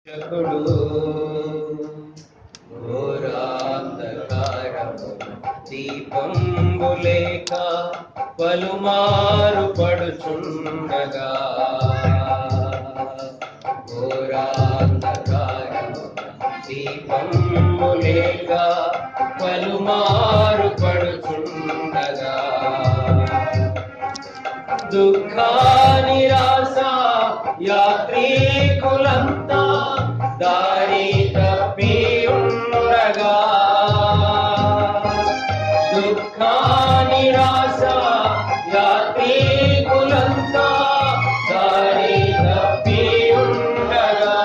రక్షకుడు ఘోరాంధకారము దీపంబు లేక పలుమారు పడుచుండగా ఘోరాంధకారము దీపంబు లేక పలుమారు పడుచుండగా దుఃఖ నిరాశ యాత్రికులంతా దారి తప్పి ఉండగా దుఃఖ నిరాశ యాత్రికులంతా దారి తప్పి ఉండగా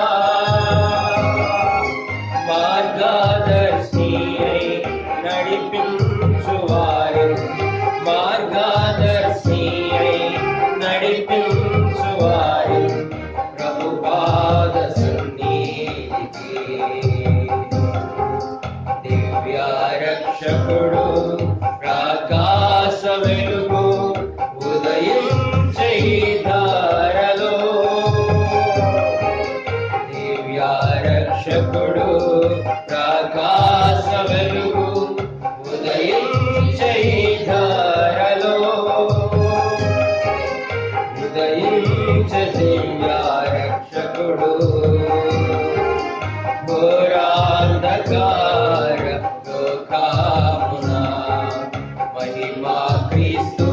మార్గదర్శి అయి నడిపించువారు మార్గదర్శి అయి నడిపించువారు ప్రభుపాద సన్నిధికి దివ్య రక్షకుడు ప్రకాశ వెలుగు ఉదయించే ధారలో దివ్య రక్షకుడు ప్రకాశ వెలుగు ఉదయించే ధారలో ఉదయించ దివ్య రక్షకుడు ఘోరాంధకార లోకామున మహిమా క్రీస్తు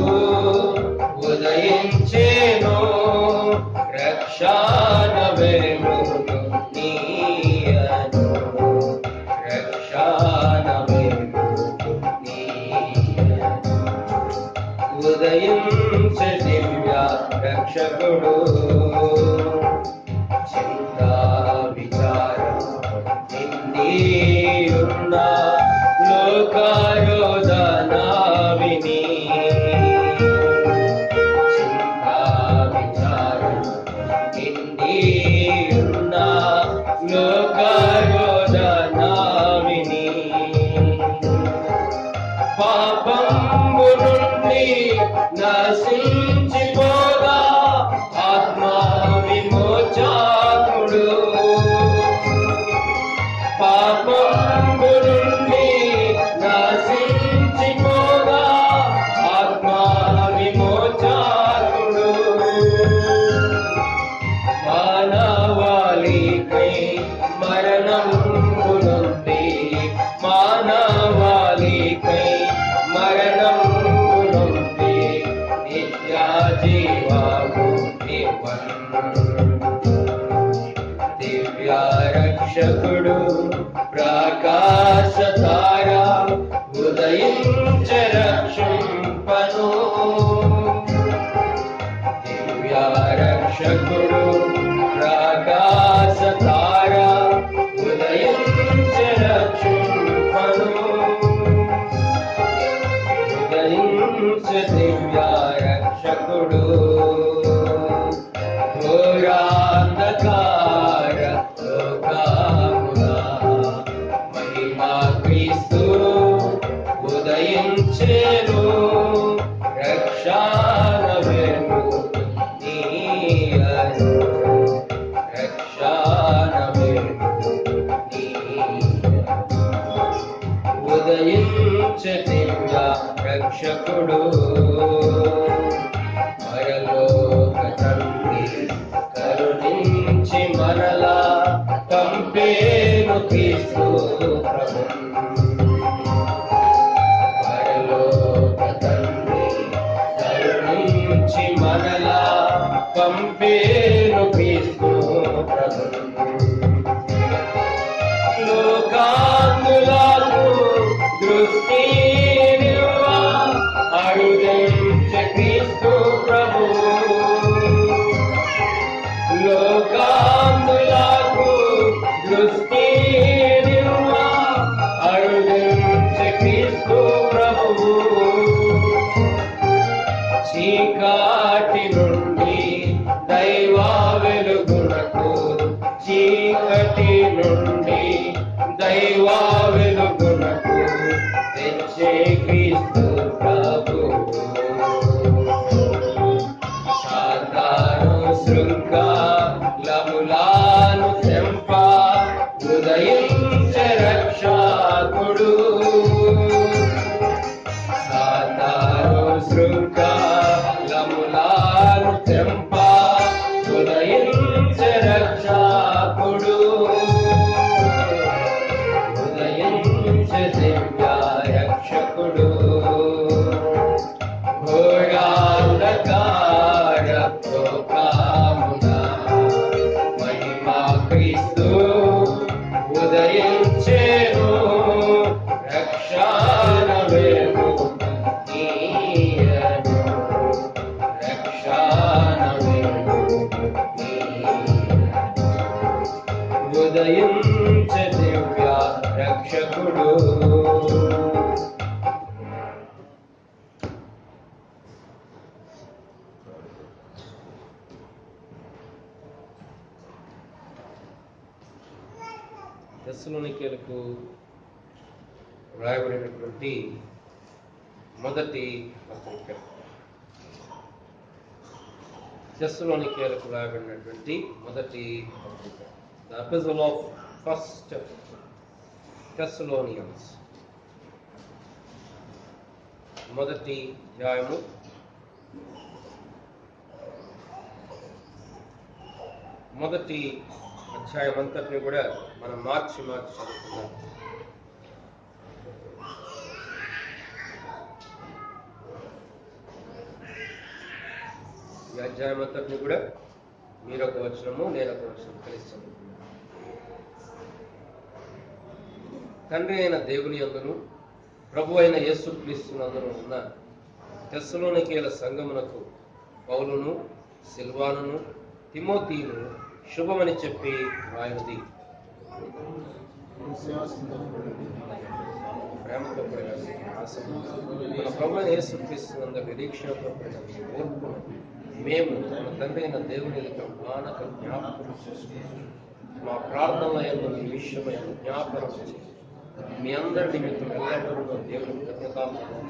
ఉదయించేను రక్షణ వెలుగు నీయను రక్షణ వెలుగు నీయను ఉదయించ దివ్య రక్షకుడు చింతా విచారం నిండియున్న లోకాయోధన విని చింతా విచారం నిండియున్న లోకాయోధన విని పాపంబు నుండి నశించిపోగా ఆత్మ విమోచకుడు పాపంబు నుండి నశించిపోగా ఆత్మ విమోచకుడు మానవాళికై మరణం నుండి మానవాళికై మరణం నుండి నిత్య జీవాకు దివ్య రక్షకుడు ప్రకాశ తార ఉదయించ రక్షింపను దివ్య రక్షకుడు ప్రకాశ తార ఉదయించ రక్షింపను ఉదయించ దివ్య రక్షకుడు ఘోరాంధకార లోకామున మహిమా క్రీస్తు ఉదయించేను రక్షణ వెలుగు నీయను రక్షణ వెలుగు నీయను ఉదయించ దివ్య రక్షకుడు మరలోక తండ్రి కరుణించి మనలా పంపేను క్రీస్తు ప్రభు పరలోక తండ్రి కరుణించి మనలా పంపేను క్రీస్తు ప్రభు లోకాంగులకు దృష్టి నివ్వా అడుగంచ క్రీస్తు ప్రభు లోకాంగులకు దృష్టి నివ్వా అడుగంచ క్రీస్తు ప్రభు చీకాటి నుండి దైవా వెలుగునకు చీకటి నుండి దైవా వెలుగునకు తెచ్చే క్రీస్తు ప్రభు సాతాను శృంఖలములాను తెంపా క్రీస్తు ఉదయించేను రక్షణ వెలుగు నీయను రక్షణ వెలుగు నీయను ఉదయించే దివ్య రక్షకుడు దశలోనికేలకు వ్రాయబడినటువంటి మొదటి పత్రిక దశలోనికేలకు వ్రాయబడినటువంటి మొదటి పత్రిక the episode of first Thessalonians మొదటి అధ్యాయము మొదటి అధ్యాయం అంతటిని కూడా మనం మార్చి మార్చి చదువుకుందాం ఈ అధ్యాయం అంతటిని కూడా మీరు ఒక వచనము నేను ఒక వచనం కలిసి చదువుకుందాం తండ్రి అయిన దేవుని అందును ప్రభు అయిన యేసు క్రీస్తునందును ఉన్న తెస్సలోనికేల సంగమునకు పౌలును సిల్వానును తిమోతిను శుభమని చెప్పి రాయినది ప్రేమతో కూడిన ఆశను మన ప్రభు అయిన యేసు క్రీస్తునందు నిరీక్షణతో కూడిన మీ ఓర్పును మేము మన తండ్రి అయిన దేవుని ఎదుట మానక జ్ఞాపకం చేసుకుంటాం మా ప్రార్థనల ఎందు మీ విషయమై జ్ఞాపకం చేసి మీ అందరి నిమిత్తం ఎల్లప్పుడూ దేవుని కృతజ్ఞతాపూర్వకం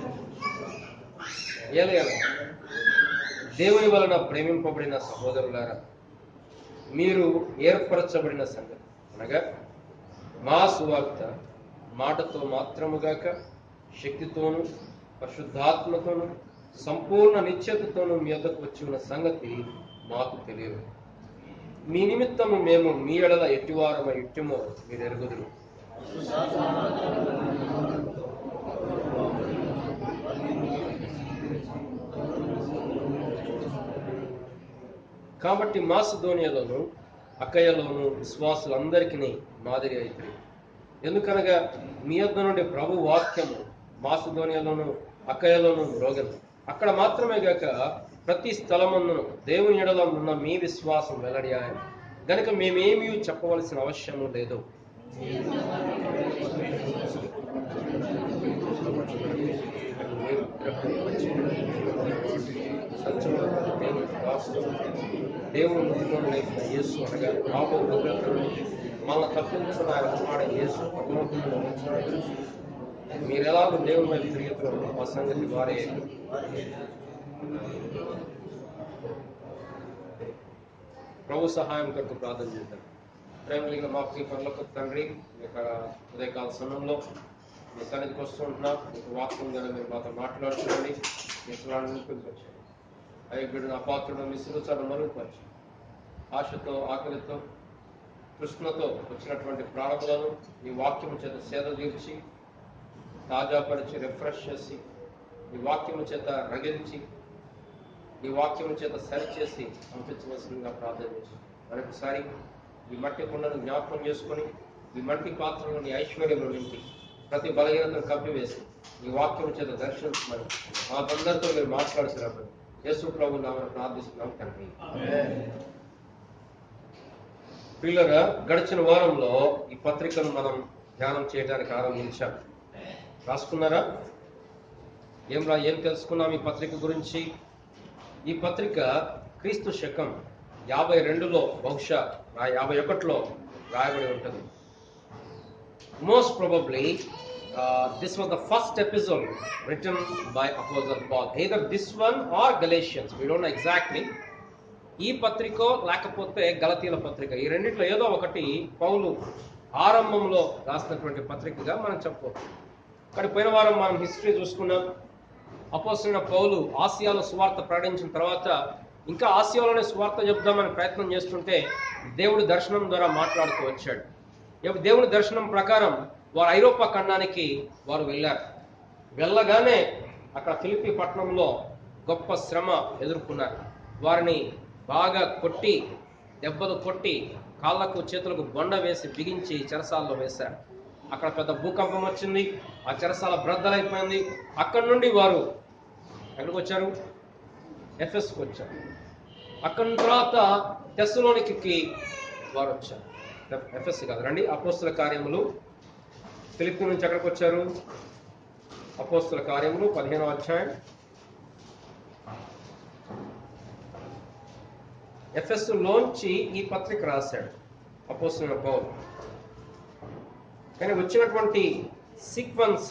ఏలయన దేవుని వలన ప్రేమింపబడిన సహోదరులారా మీరు ఏర్పరచబడిన సంగతి అనగా మా సువార్త మాటతో మాత్రముగాక శక్తితోనూ పరిశుద్ధాత్మతోనూ సంపూర్ణ నిశ్చయతతోనూ మీ వద్దకు వచ్చి ఉన్న సంగతి మాకు తెలియదు మీ నిమిత్తము మేము మీ ఎడల ఎట్టివారమ ఇట్టుమో మీరు ఎరుగుదురు కాబట్టి మాసిధోనియలోను అక్కయ్యలోను విశ్వాసులందరికీ మాదిరి అయితే ఎందుకనగా మీ యొద్ద నుండి ప్రభు వాక్యము మాసిధోనియలోను అక్కయ్యలోను మ్రోగను అక్కడ మాత్రమే గాక ప్రతి స్థలమందును దేవుని ఎడల ఉన్న మీ విశ్వాసం వెల్లడియాయ గనుక మేమేమీ చెప్పవలసిన అవసరము లేదు దేవుడు మృతిలోని లేపిన యేసు అనగా రాబో ఉగ్రతను మనల్ని తప్పించిన ఆయన కుమారుడు యేసు పరలోకంలో ఉంచాడు. మీరు ఎలాగో దేవుని వైపు తిరుగుతున్నారు ఆ సంగతి వారే ప్రభు సహాయం కొరకు ప్రార్థన చేద్దాం ప్రేమలిగిన మా ప్రియ పనులకు తండ్రి మీ యొక్క ఉదయకాల సమయంలో మీ సన్నిధికి వస్తుంటున్నా మీకు వాక్యం ద్వారా మీరు మాతో మాట్లాడుతుండండి మీ స్వరాన్ని వినిపించవచ్చు అయ్యకుడు నా పాత్రుడు మీ సిరుచాలను మరుగుపరచు ఆశతో ఆకలితో కృష్ణతో వచ్చినటువంటి ప్రాణములను ఈ వాక్యము చేత సేద తీర్చి తాజాపరిచి రిఫ్రెష్ చేసి ఈ వాక్యము చేత రగిలించి ఈ వాక్యము చేత సరిచేసి పంపించవలసిందిగా ప్రార్థించి మరొకసారి ఈ మట్టి కుండను జ్ఞాపకం చేసుకొని ఈ మట్టి పాత్రలోని ఐశ్వర్యము నింపి ప్రతి బలహీనతను కప్పివేసి ఈ వాక్యం చేత దర్శించమని మా అందరితో మీరు మాట్లాడుతున్నప్పుడు యేసు ప్రభు నామని ప్రార్థిస్తున్నాం తండ్రి పిల్లగా గడిచిన వారంలో ఈ పత్రికను మనం ధ్యానం చేయడానికి ఆరంభించాం రాసుకున్నారా ఏం రా ఏం తెలుసుకున్నాం ఈ పత్రిక గురించి ఈ పత్రిక క్రీస్తు శకం యాభై రెండులో బహుశా ఆ యాభై ఒకటిలో రాయబడి ఉంటుంది most probably this was the first episode return by apostle Paul either this one or Galatians we don't exactly ఈ పత్రిక లేకపోతే గలతీల పత్రిక ఈ రెండిట్లో ఏదో ఒకటి పౌలు ఆరంభంలో రాసినటువంటి పత్రికగా మనం చెప్పవచ్చు కానీ పోయిన వారం మనం హిస్టరీ చూసుకున్నాం అపోసిన పౌలు ఆసియాలో సువార్త ప్రకటించిన తర్వాత ఇంకా ఆసియాలోనే సువార్త చెప్దామని ప్రయత్నం చేస్తుంటే దేవుడి దర్శనం ద్వారా మాట్లాడుతూ వచ్చాడు ఇక దేవుని దర్శనం ప్రకారం వారు ఐరోపా ఖండానికి వారు వెళ్ళారు వెళ్ళగానే అక్కడ ఫిలిపి పట్టణంలో గొప్ప శ్రమ ఎదుర్కొన్నారు వారిని బాగా కొట్టి దెబ్బలు కొట్టి కాళ్ళకు చేతులకు బొండ వేసి బిగించి చెరసాల్లో వేశారు అక్కడ పెద్ద భూకంపం వచ్చింది ఆ చెరసాల బ్రద్దలైపోయింది అక్కడి నుండి వారు ఎక్కడికి వచ్చారు ఎఫ్ఎస్కి వచ్చారు అక్కడి తర్వాత టెస్లోనికి వారు వచ్చారు ఎఫ్ఎస్ కాదు రండి అపోస్తుల కార్యములు ఫిలిప్పి నుంచి ఎక్కడికి వచ్చారు అపోస్తుల కార్యములు పదిహేనో అధ్యాయం ఎఫ్ఎస్ లోంచి ఈ పత్రిక రాశాడు అపోస్తుల పౌల్ కానీ వచ్చినటువంటి సీక్వెన్స్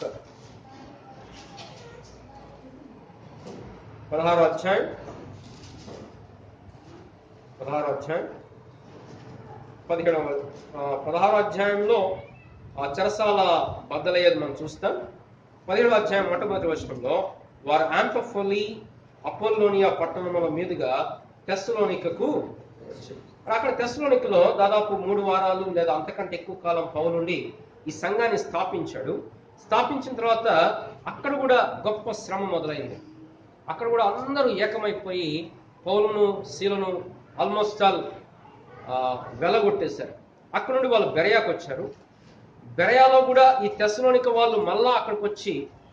పదహారో అధ్యాయం పదహారో అధ్యాయం పదిహేడవ ఆ, పదహారో అధ్యాయంలో ఆ చెరసాల బద్దలయ్యేది మనం చూస్తాం పదిహేడవ అధ్యాయం మొట్టమొదటి వచనంలో వారు ఆంపఫోలి అపోల్లోనియా పట్టణముల మీదుగా టెస్లోనికకు వచ్చారు. అక్కడ టెస్లోనికలో దాదాపు మూడు వారాలు లేదా అంతకంటే ఎక్కువ కాలం పౌలుండి ఈ సంఘాన్ని స్థాపించాడు స్థాపించిన తర్వాత అక్కడ కూడా గొప్ప శ్రమ మొదలైంది అక్కడ కూడా అందరూ ఏకమైపోయి పౌలును శీలను ఆల్మోస్ట్ ఆల్ ఆ, వెలగొట్టేశారు అక్కడ నుండి వాళ్ళు బెరయాకు వచ్చారు బెరయాలో కూడా ఈ తెసలోనిక వాళ్ళు మళ్ళా అక్కడికి వచ్చి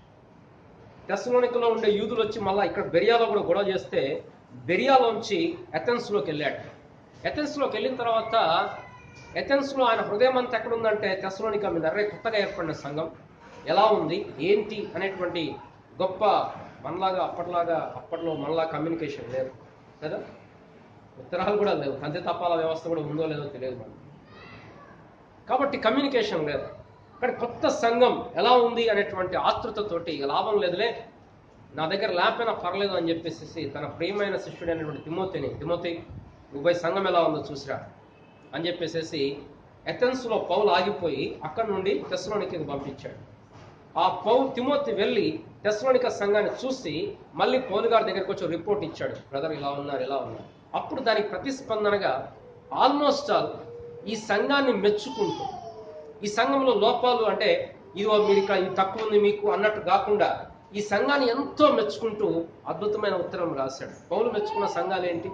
తెసలోనికలో ఉండే యూదులు వచ్చి మళ్ళా ఇక్కడ బెరియాలో కూడా గొడవ చేస్తే బెరియాలోంచి ఎథెన్స్లోకి వెళ్ళాడు ఎథెన్స్లోకి వెళ్ళిన తర్వాత ఎథెన్స్లో ఆయన హృదయం అంతా ఎక్కడ ఉందంటే తెసలోనిక మీద అరే కొత్తగా ఏర్పడిన సంఘం ఎలా ఉంది ఏంటి అనేటువంటి గొప్ప మనలాగా అప్పట్లాగా అప్పట్లో మనలా కమ్యూనికేషన్ లేదు కదా ఉత్తరాలు కూడా లేవు కంది తపాల వ్యవస్థ కూడా ఉందో లేదో తెలియదు మనకు కాబట్టి కమ్యూనికేషన్ లేదు కానీ కొత్త సంఘం ఎలా ఉంది అనేటువంటి ఆతృతతోటి ఇక లాభం లేదులే నా దగ్గర లేకపోయినా పర్లేదు అని చెప్పేసి తన ప్రియమైన శిష్యుడు అయినటువంటి తిమోతిని తిమోతి నువ్వు పోయి సంఘం ఎలా ఉందో చూసిరా అని చెప్పేసి ఎథెన్స్లో పౌలు ఆగిపోయి అక్కడి నుండి తెస్లోనికి పంపించాడు ఆ పౌ తిమోతి వెళ్ళి టెస్లోనిక సంఘాన్ని చూసి మళ్ళీ పౌలు గారి దగ్గరికి వచ్చి రిపోర్ట్ ఇచ్చాడు బ్రదర్ ఇలా ఉన్నారు ఇలా ఉన్నారు అప్పుడు దానికి ప్రతిస్పందనగా ఆల్మోస్ట్ ఆల్ ఈ సంఘాన్ని మెచ్చుకుంటూ ఈ సంఘంలో లోపాలు అంటే ఇదిగో మీరు ఇక్కడ ఇది తక్కువ ఉంది మీకు అన్నట్టు కాకుండా ఈ సంఘాన్ని ఎంతో మెచ్చుకుంటూ అద్భుతమైన ఉత్తరం రాశాడు పౌలు మెచ్చుకున్న సంఘాలు ఏంటి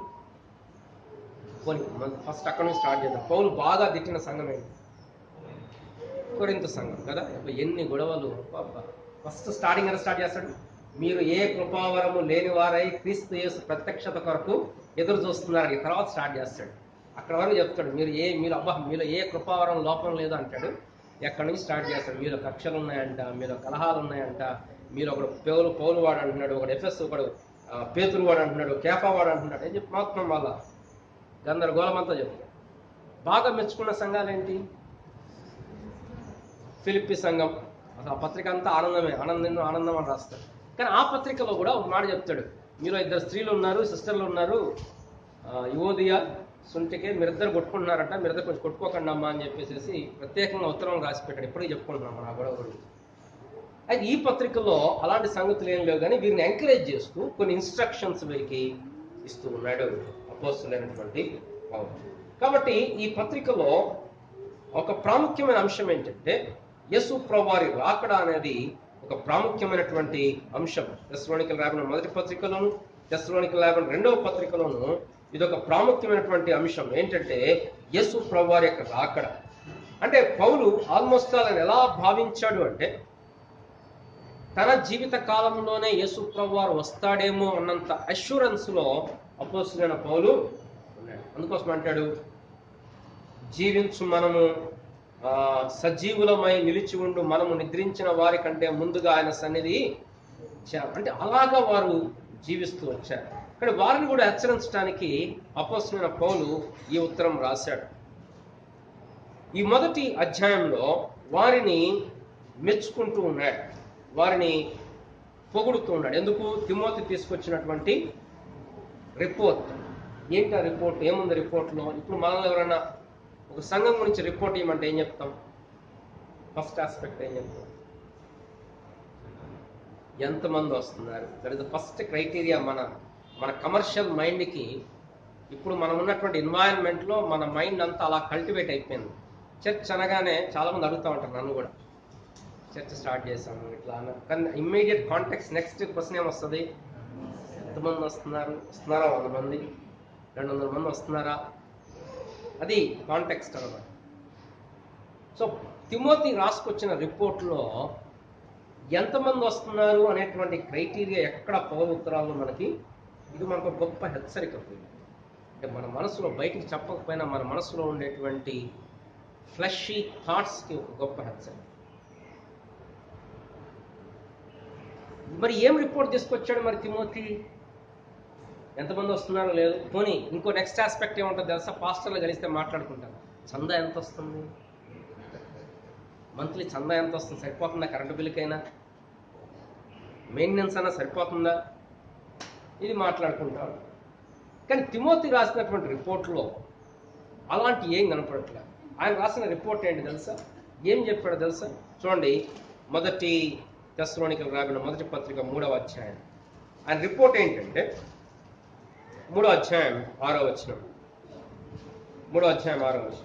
పోనీ ఫస్ట్ అక్కడ నుంచి స్టార్ట్ చేద్దాం పౌలు బాగా తిట్టిన సంఘం ఏంటి కొరింత సంఘం కదా అబ్బా, ఎన్ని గొడవలు ఫస్ట్ స్టార్టింగ్ ఎలా స్టార్ట్ చేస్తాడు మీరు ఏ కృపావరము లేని వారై క్రీస్తు యేసు ప్రత్యక్షత కొరకు ఎదురు చూస్తున్నారు ఈ తర్వాత స్టార్ట్ చేస్తాడు అక్కడ వరకు చెప్తాడు మీరు ఏ మీరు అబ్బా మీలో ఏ కృపావరం లోపం లేదు అంటాడు ఎక్కడి నుంచి స్టార్ట్ చేస్తాడు మీలో కక్షలు ఉన్నాయంట మీలో కలహాలు ఉన్నాయంట మీరు ఒకడు పౌలు పౌలు వాడు అంటున్నాడు ఒకడు ఎఫ్ఎస్ ఒకడు ఆ, పేతురు వాడు అంటున్నాడు కేఫా వాడు అంటున్నాడు అని చెప్పి మొత్తం వాళ్ళ గందరగోళం అంతా చెప్తాడు బాగా మెచ్చుకున్న సంఘాలు ఏంటి ఫిలిప్పి సంఘం అసలు ఆ పత్రిక అంతా ఆనందమే ఆనందం ఆనందం అని రాస్తాడు కానీ ఆ పత్రికలో కూడా ఒక మాట చెప్తాడు మీరు ఇద్దరు స్త్రీలు ఉన్నారు సిస్టర్లు ఉన్నారు ఆ, యువోదియా సుంటికే మీరిద్దరు కొట్టుకుంటున్నారంట మీరిద్దరు కొంచెం కొట్టుకోకండి అమ్మా అని చెప్పేసి ప్రత్యేకంగా ఉత్తరం రాసి పెట్టాడు ఎప్పటికీ చెప్పుకుంటున్నాం మన గొడవ గురించి అయితే ఈ పత్రికలో అలాంటి సంగతులు ఏం లేవు కానీ వీరిని ఎంకరేజ్ చేస్తూ కొన్ని ఇన్స్ట్రక్షన్స్ వీరికి ఇస్తూ ఉన్నాడు అపోస్తులైనటువంటి పౌలు కాబట్టి ఈ పత్రికలో ఒక ప్రాముఖ్యమైన అంశం ఏంటంటే యేసు ప్రభువారి రాకడ అనేది ఒక ప్రాముఖ్యమైనటువంటి అంశం టెస్లోనికల్ రాబిన మొదటి పత్రికలోను టెస్లోనికల్ రాబిన రెండవ పత్రికలోను ఇది ఒక ప్రాముఖ్యమైనటువంటి అంశం ఏంటంటే యేసు ప్రభువారి యొక్క రాకడ అంటే పౌలు ఆల్మోస్ట్ ఆయన ఎలా భావించాడు అంటే తన జీవిత కాలంలోనే యేసు ప్రభువారు వస్తాడేమో అన్నంత అష్యూరెన్స్ లో అపోస్తులైన పౌలు ఉన్నాడు అందుకోసం అంటాడు జీవించు మనము ఆ, సజీవులమై నిలిచి ఉండు మనము నిద్రించిన వారి కంటే ముందుగా ఆయన సన్నిధి చే- అంటే అలాగా వారు జీవిస్తూ వచ్చారు కానీ వారిని కూడా హెచ్చరించడానికి అపోస్తులైన పౌలు ఈ ఉత్తరం రాశాడు ఈ మొదటి అధ్యాయంలో వారిని మెచ్చుకుంటూ ఉన్నాడు వారిని పొగుడుతూ ఉన్నాడు ఎందుకు తిమోతి తీసుకొచ్చినటువంటి రిపోర్ట్ ఏంటి ఆ రిపోర్ట్ ఏముంది రిపోర్ట్లో ఇప్పుడు మనల్ని ఎవరైనా ఒక సంఘం గురించి రిపోర్ట్ ఇవ్వమంటే ఏం చెప్తాం ఫస్ట్ ఆస్పెక్ట్ ఏం చెప్తాం ఎంతమంది వస్తున్నారు that is the first criteria మన మన కమర్షియల్ మైండ్కి ఇప్పుడు మనం ఉన్నటువంటి ఎన్వైరన్మెంట్లో మన మైండ్ అంతా అలా కల్టివేట్ అయిపోయింది చర్చ్ అనగానే చాలా మంది అడుగుతూ ఉంటారు నన్ను కూడా చర్చ్ స్టార్ట్ చేశాము ఇట్లా అన్న కానీ ఇమ్మీడియట్ కాంటాక్ట్స్ నెక్స్ట్ క్వశ్చన్ ఏమొస్తుంది ఎంతమంది వస్తున్నారు వస్తున్నారా వంద మంది రెండు వందల మంది వస్తున్నారా అది కాంటెక్స్ట్ అన్నమాట సో తిమోతి రాసుకొచ్చిన రిపోర్ట్లో ఎంతమంది వస్తున్నారు అనేటువంటి క్రైటీరియా ఎక్కడ పౌర ఉత్తరాల్లో మనకి ఇది మనకు ఒక గొప్ప హెచ్చరిక అంటే మన మనసులో బయటికి చెప్పకపోయినా మన మనసులో ఉండేటువంటి ఫ్లషీ థాట్స్కి ఒక గొప్ప హెచ్చరిక మరి ఏం రిపోర్ట్ తీసుకొచ్చాడు మరి తిమోతి ఎంతమంది వస్తున్నారో లేదు పోనీ ఇంకో నెక్స్ట్ ఆస్పెక్ట్ ఏముంటుంది తెలుసా పాస్టర్లు కలిస్తే మాట్లాడుకుంటారు చందా ఎంత వస్తుంది మంత్లీ చందా ఎంత వస్తుంది సరిపోతుందా కరెంటు బిల్లుకైనా మెయింటెనెన్స్ అన్నా సరిపోతుందా ఇది మాట్లాడుకుంటారు కానీ తిమోతి రాసినటువంటి రిపోర్ట్లో అలాంటి ఏం కనపడట్లేదు ఆయన రాసిన రిపోర్ట్ ఏంటి తెలుసా ఏం చెప్పాడు తెలుసా చూడండి మొదటి తెస్లోనికలు రాబిన మొదటి పత్రిక మూడవ అధ్యాయం ఆయన రిపోర్ట్ ఏంటంటే మూడో అధ్యాయం ఆరో వచనం మూడో అధ్యాయం ఆరో వచనం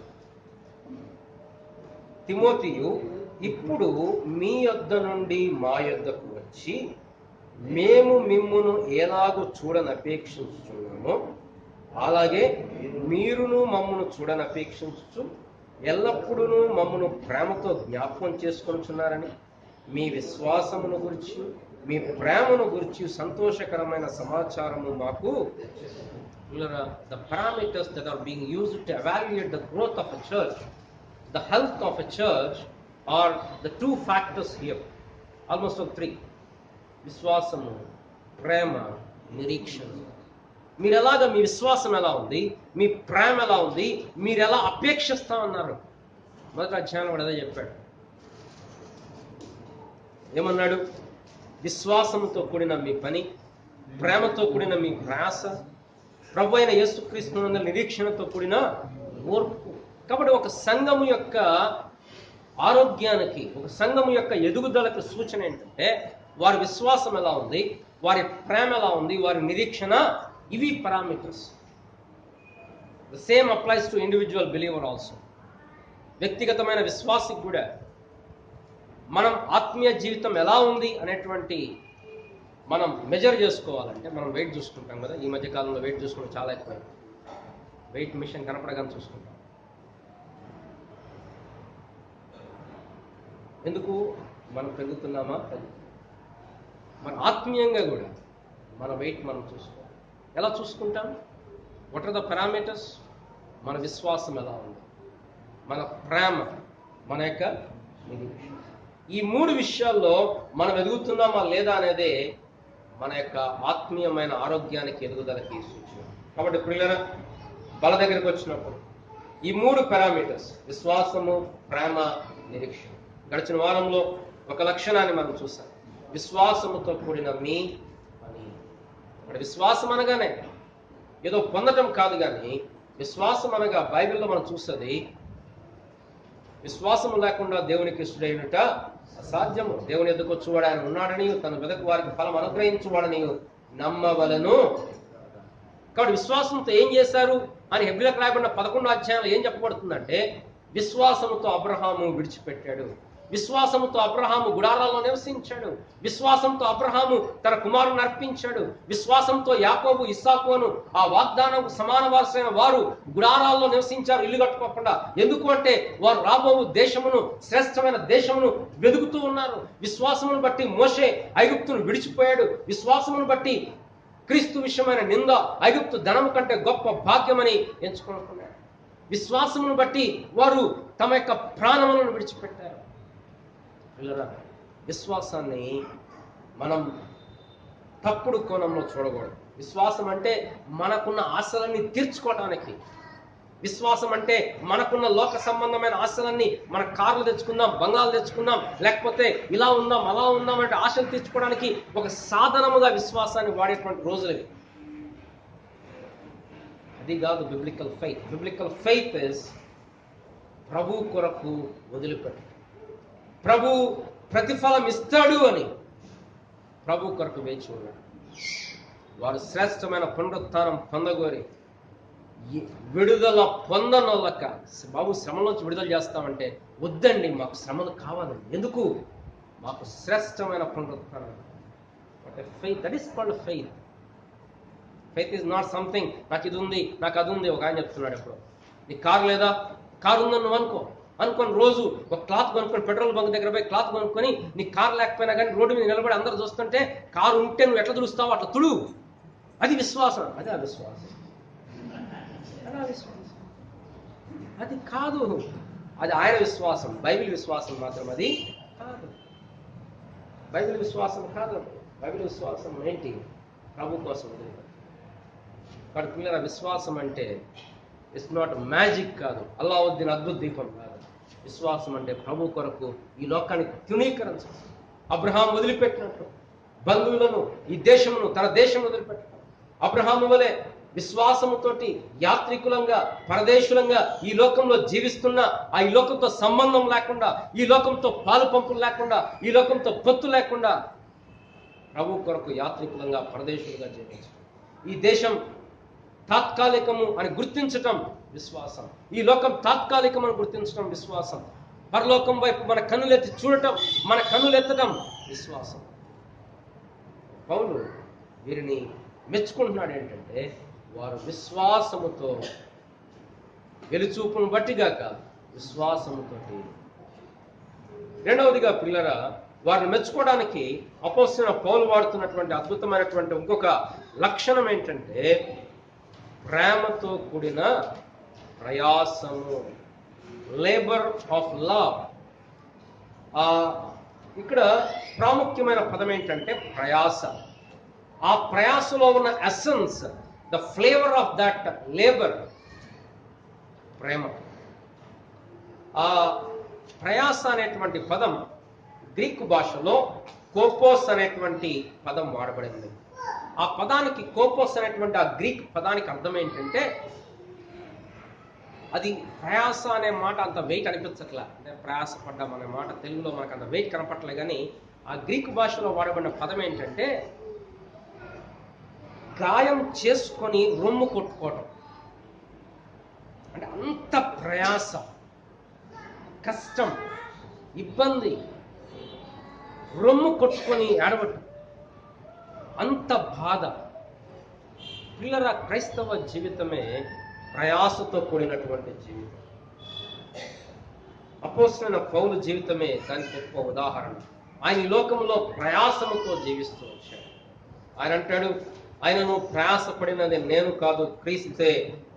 తిమోతియు ఇప్పుడు మీ యొద్ద నుండి మా యొద్దకు వచ్చి మేము మిమ్మును ఎలాగో చూడని అపేక్షించుచున్నామో అలాగే మీరును మమ్మను చూడని అపేక్షించు ఎల్లప్పుడూ మమ్మను ప్రేమతో జ్ఞాపకం చేసుకొనుచున్నారని మీ విశ్వాసమును గురించి మీ ప్రేమను గురించి సంతోషకరమైన సమాచారము మాకు the parameters that are being used to evaluate the growth of a church the health of a church are the two factors here almost all three విశ్వాసము ప్రేమ నిరీక్షణ మీరు ఎలాగ మీ విశ్వాసం ఎలా ఉంది మీ ప్రేమ ఎలా ఉంది మీరు ఎలా అపేక్షిస్తా ఉన్నారు మొదటి అధ్యాయంలో కూడా అదే చెప్పాడు ఏమన్నాడు విశ్వాసంతో కూడిన మీ పని ప్రేమతో కూడిన మీ ప్రయాస ప్రభు అయిన యేసుక్రీస్తు నిరీక్షణతో కూడిన ఓర్పు కాబట్టి ఒక సంఘము యొక్క ఆరోగ్యానికి ఒక సంఘము యొక్క ఎదుగుదలకు సూచన ఏంటంటే వారి విశ్వాసం ఎలా ఉంది వారి ప్రేమ ఎలా ఉంది వారి నిరీక్షణ ఇవి parameters the same applies to individual believer also వ్యక్తిగతమైన విశ్వాసికి కూడా మనం ఆత్మీయ జీవితం ఎలా ఉంది అనేటువంటి మనం మెజర్ చేసుకోవాలంటే మనం వెయిట్ చూసుకుంటాం కదా ఈ మధ్య కాలంలో వెయిట్ చూసుకోవడం చాలా ఎక్కువైంది వెయిట్ మిషన్ కనపడగానే చూసుకుంటాం ఎందుకు మనం పెరుగుతున్నామా తగ్గుతున్నామా? మన ఆత్మీయంగా కూడా మన వెయిట్ మనం చూసుకోవాలి ఎలా చూసుకుంటాం వాట్ ఆర్ ద పారామీటర్స్ మన విశ్వాసం ఎలా ఉంది మన ప్రేమ మన యొక్క నిరీక్షణ ఈ మూడు విషయాల్లో మనం ఎదుగుతున్నామా లేదా అనేదే మన యొక్క ఆత్మీయమైన ఆరోగ్యానికి ఎదుగుదలకి సూచన కాబట్టి పిల్లల బల దగ్గరికి వచ్చినప్పుడు ఈ మూడు పారామీటర్స్ విశ్వాసము ప్రేమ నిరీక్షణ గడిచిన వారంలో ఒక లక్షణాన్ని మనం చూసాం విశ్వాసముతో కూడిన మీ అని మరి విశ్వాసం అనగానే ఏదో పొందటం కాదు కానీ విశ్వాసం అనగా బైబిల్లో మనం చూస్తుంది విశ్వాసము లేకుండా దేవునికి ఇష్టడైనట అసాధ్యము దేవుని ఎదుకు వచ్చువాడు ఆయన ఉన్నాడని తన వెదకు వారికి ఫలం అనుగ్రహించువాడని నమ్మవలను కాబట్టి విశ్వాసంతో ఏం చేశారు అని హెబ్రిలకు రాయబడిన పదకొండు అధ్యాయంలో ఏం చెప్పబడుతుందంటే విశ్వాసముతో అబ్రహాము విడిచిపెట్టాడు విశ్వాసముతో అబ్రహాము గుడారాల్లో నివసించాడు విశ్వాసంతో అబ్రహాము తన కుమారుని అర్పించాడు విశ్వాసంతో యాకోబు ఇస్సాకును ఆ వాగ్దానం సమాన వారసైన వారు గుడారాల్లో నివసించారు ఇల్లు కట్టుకోకుండా ఎందుకు అంటే వారు రాబోవు దేశమును శ్రేష్టమైన దేశమును వెదుగుతూ ఉన్నారు విశ్వాసమును బట్టి మోషే ఐగుప్తును విడిచిపోయాడు విశ్వాసమును బట్టి క్రీస్తు విషయమైన నింద ఐగుప్తు ధనము కంటే గొప్ప భాగ్యమని ఎంచుకుంటున్నాడు విశ్వాసమును బట్టి వారు తమ యొక్క ప్రాణములను విడిచిపెట్టారు పిల్లరా విశ్వాసాన్ని మనం తప్పుడు కోణంలో చూడకూడదు విశ్వాసం అంటే మనకున్న ఆశలన్నీ తీర్చుకోవటానికి విశ్వాసం అంటే మనకున్న లోక సంబంధమైన ఆశలన్నీ మన కార్లు తెచ్చుకుందాం బంగాలు తెచ్చుకుందాం లేకపోతే ఇలా ఉందాం అలా ఉందాం అంటే ఆశలు తీర్చుకోవడానికి ఒక సాధనముగా విశ్వాసాన్ని వాడేటువంటి రోజులు ఇవి. అది కాదు biblical faith biblical faith is ప్రభు కొరకు వదిలిపెట్టు ప్రభు ప్రతిఫలం ఇస్తాడు అని ప్రభు కొరకు వేచి ఉన్నాడు వారు శ్రేష్టమైన పునరుత్థానం పొందగోరి ఈ విడుదల పొందనొల్లక బాబు శ్రమలోంచి విడుదల చేస్తామంటే వద్దండి మాకు శ్రమలు కావాలండి ఎందుకు మాకు శ్రేష్టమైన పునరుత్థానం faith that is called faith faith is not something నాకు ఇది ఉంది నాకు అది ఉంది ఒక ఆయన చెప్తున్నాడు ఎప్పుడు నీ కారు లేదా కారు ఉందని నువ్వు అనుకో అనుకొని రోజు ఒక క్లాత్ కొనుక్కొని పెట్రోల్ బంక్ దగ్గర పోయి క్లాత్ కొనుక్కొని నీ కారు లేకపోయినా కానీ రోడ్డు మీద నిలబడి అందరు చూస్తుంటే కారు ఉంటే నువ్వు ఎట్లా తుడుస్తావో అట్లా తుడు అది విశ్వాసం అది ఆ విశ్వాసం అది ఆ విశ్వాసం అది కాదు అది ఆయన విశ్వాసం బైబిల్ విశ్వాసం మాత్రం అది కాదు బైబిల్ విశ్వాసం కాదు బైబిల్ విశ్వాసం ఏంటి ప్రభు కోసం వదిలిపెట్టు. కాబట్టి పిల్లల విశ్వాసం అంటే ఇట్స్ నాట్ మ్యాజిక్ కాదు అల్లావుద్దీన్ అద్భుత దీపం కాదు విశ్వాసం అంటే ప్రభు కొరకు ఈ లోకానికి తృణీకరించడం అబ్రహాం వదిలిపెట్టినట్టు బంధువులను ఈ దేశమును తన దేశం వదిలిపెట్టడం అబ్రహాము వలె విశ్వాసముతోటి యాత్రికులంగా పరదేశులంగా ఈ లోకంలో జీవిస్తున్న ఆ ఈ లోకంతో సంబంధం లేకుండా ఈ లోకంతో పాలు పంపులు లేకుండా ఈ లోకంతో పొత్తు లేకుండా ప్రభు కొరకు యాత్రికులంగా పరదేశులుగా జీవించడం ఈ దేశం తాత్కాలికము అని గుర్తించటం విశ్వాసం ఈ లోకం తాత్కాలికం అని గుర్తించటం విశ్వాసం పరలోకం వైపు మన కన్నులెత్తి చూడటం మన కన్నులెత్తడం విశ్వాసం పౌలు వీరిని మెచ్చుకుంటున్నాడు ఏంటంటే వారు విశ్వాసముతో వెలుచూపును బట్టిగాక విశ్వాసముతోటి రెండవదిగా పిల్లరా వారిని మెచ్చుకోవడానికి అపోసిన పౌలు వాడుతున్నటువంటి అద్భుతమైనటువంటి ఇంకొక లక్షణం ఏంటంటే ప్రేమతో కూడిన ప్రయాసము లేబర్ ఆఫ్ లవ్ ఇక్కడ ప్రాముఖ్యమైన పదం ఏంటంటే ప్రయాస ఆ ప్రయాసలో ఉన్న essence the flavour of that labour ప్రేమ ఆ ప్రయాస అనేటువంటి పదం గ్రీకు భాషలో కోపోస్ అనేటువంటి పదం వాడబడింది ఆ పదానికి కోపోస్ అనేటువంటి ఆ గ్రీక్ పదానికి అర్థం ఏంటంటే అది ప్రయాస అనే మాట అంత వెయిట్ అనిపించట్లే అంటే ప్రయాసపడ్డాం అనే మాట తెలుగులో మనకు అంత వెయిట్ కనపట్లే కానీ ఆ గ్రీకు భాషలో వాడబడిన పదం ఏంటంటే గాయం చేసుకొని రొమ్ము కొట్టుకోవటం అంటే అంత ప్రయాస కష్టం ఇబ్బంది రొమ్ము కొట్టుకొని ఏడవటం అంత బాధ పిల్లల క్రైస్తవ జీవితమే ప్రయాసతో కూడినటువంటి జీవితం అపోసరైన పౌలు జీవితమే దానికి గొప్ప ఉదాహరణ ఆయన ఈ లోకంలో ప్రయాసముతో జీవిస్తూ వచ్చాడు ఆయన అంటాడు ఆయనను ప్రయాసపడినది నేను కాదు క్రీస్తే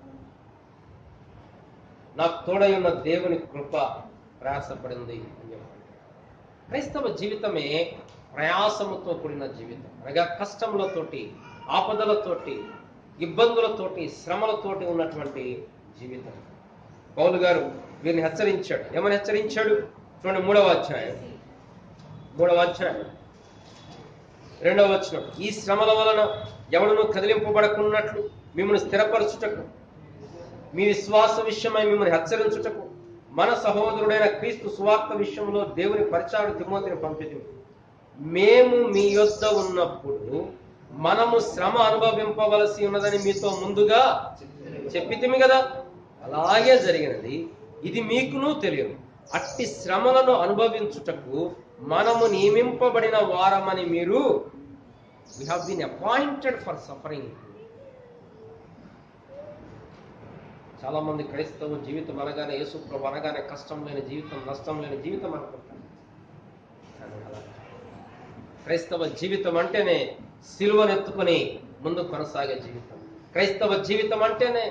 నాకు తోడై ఉన్న దేవుని కృప ప్రయాసపడింది అని చెప్పాడు క్రైస్తవ జీవితమే ప్రయాసముతో కూడిన జీవితం అనగా కష్టములతోటి ఆపదలతోటి ఇబ్బందులతోటి శ్రమలతోటి ఉన్నటువంటి జీవితం పౌలు గారు వీరిని హెచ్చరించాడు ఏమని హెచ్చరించాడు చూడండి మూడవ అధ్యాయం మూడవ అధ్యాయం రెండవ వచనం ఈ శ్రమల వలన ఎవడును కదిలింపబడకున్నట్లు మిమ్మల్ని స్థిరపరచుటకు మీ విశ్వాస విషయమై మిమ్మల్ని హెచ్చరించుటకు మన సహోదరుడైన క్రీస్తు సువార్త విషయంలో దేవుని పరిచారుడు తిమోతిని పంపిది మేము మీ యొద్ద ఉన్నప్పుడు మనము శ్రమ అనుభవింపవలసి ఉన్నదని మీతో ముందుగా చెప్పితిమి కదా అలాగే జరిగినది ఇది మీకును తెలియదు అట్టి శ్రమలను అనుభవించుటకు మనము నియమింపబడిన వారమని మీరు we have been appointed for suffering చాలా మంది క్రైస్తవ జీవితం అనగానే యేసుప్రభు అనగానే కష్టం లేని జీవితం నష్టం లేని జీవితం అనుకుంటారు కానీ అలా కాదు. క్రైస్తవ జీవితం అంటేనే సిలువనెత్తుకొని ముందు కొనసాగే జీవితం క్రైస్తవ జీవితం అంటేనే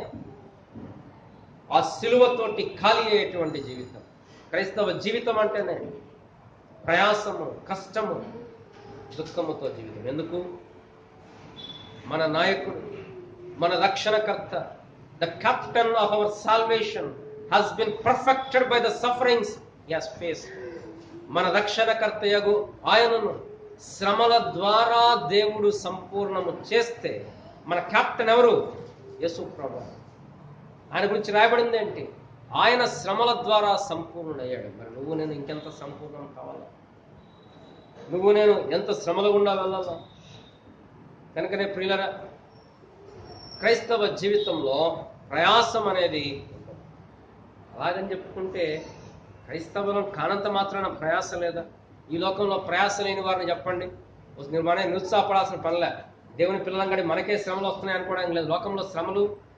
ఆ సిలువతోటి ఖాళీ అయ్యేటువంటి జీవితం క్రైస్తవ జీవితం అంటేనే ప్రయాసము కష్టము దుఃఖముతో జీవితం ఎందుకు మన నాయకుడు మన రక్షణకర్త the captain of our salvation has been perfected by the sufferings as face మన రక్షణకర్తయగు ఆయనను శ్రమల ద్వారా దేవుడు సంపూర్ణము చేస్తే మన కెప్టెన్ ఎవరు యేసు ప్రభు ఆయన గురించి రాయబడింది ఏంటి ఆయన శ్రమల ద్వారా సంపూర్ణుడయ్యాడు మరి నువ్వు నేను ఇంకెంత సంపూర్ణం కావాలా నువ్వు నేను ఎంత శ్రమలు గుండా వెళ్ళాలా కనుకనే ప్రియులరా క్రైస్తవ జీవితంలో ప్రయాసం అనేది ఉంటుంది. అలాగని చెప్పుకుంటే క్రైస్తవులం కానంత మాత్రాన ప్రయాస లేదా ఈ లోకంలో ప్రయాస లేని వారిని చెప్పండి మీరు మన నిరుత్సాహపడాల్సిన పనిలే దేవుని పిల్లలంగడి మనకే శ్రమలు వస్తున్నాయి అనుకోవడానికి లేదు లోకంలో శ్రమలు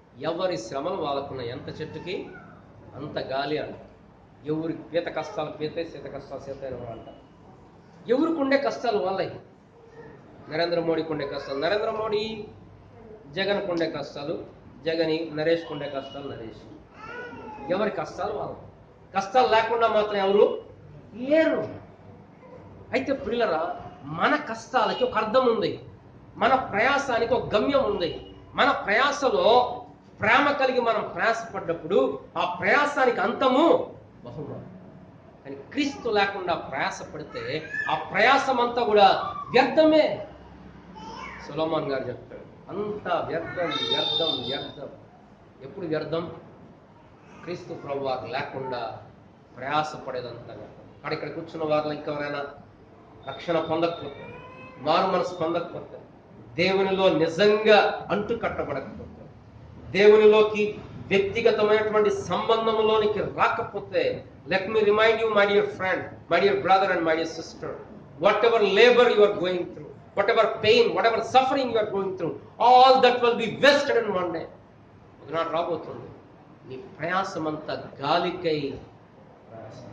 ఎవరి శ్రమలు వాళ్ళకున్న ఎంత చెట్టుకి అంత గాలి అంట ఎవరి పీత కష్టాలు పీతే సీత కష్టాలు సీత అంట ఎవరికి ఉండే కష్టాలు వాళ్ళకి నరేంద్ర మోడీకి ఉండే కష్టాలు నరేంద్ర మోడీ జగన్కు ఉండే కష్టాలు జగని నరేష్కి ఉండే కష్టాలు నరేష్ ఎవరి కష్టాలు వాళ్ళు కష్టాలు లేకుండా మాత్రం ఎవరు లేరు అయితే పిల్లరా మన కష్టాలకి ఒక అర్థం ఉంది మన ప్రయాసానికి ఒక గమ్యం ఉంది మన ప్రయాసలో ప్రేమ కలిగి మనం ప్రయాసపడ్డప్పుడు ఆ ప్రయాసానికి అంతము బహుమానం కానీ క్రీస్తు లేకుండా ప్రయాసపడితే ఆ ప్రయాసం అంతా కూడా వ్యర్థమే సులోమాన్ గారు చెప్తాడు అంతా వ్యర్థం వ్యర్థం వ్యర్థం ఎప్పుడు వ్యర్థం క్రీస్తు ప్రభు వారు లేకుండా ప్రయాసపడేదంతా వ్యర్థం అక్కడ ఇక్కడ కూర్చున్న వారిలో ఇంకెవరైనా రక్షణ పొందకపోతే మారు మనసు పొందకపోతే దేవునిలో నిజంగా అంటు కట్టబడకపోతే దేవునిలోకి వ్యక్తిగతమైనటువంటి సంబంధంలోనికి రాకపోతే let me remind you my dear friend my dear brother and my dear sister whatever labour you are going through whatever pain whatever suffering you are going through all that will be vested in one day ఒకనాడు రాబోతుంది నీ ప్రయాసమంతా గాలికై ప్రయాసం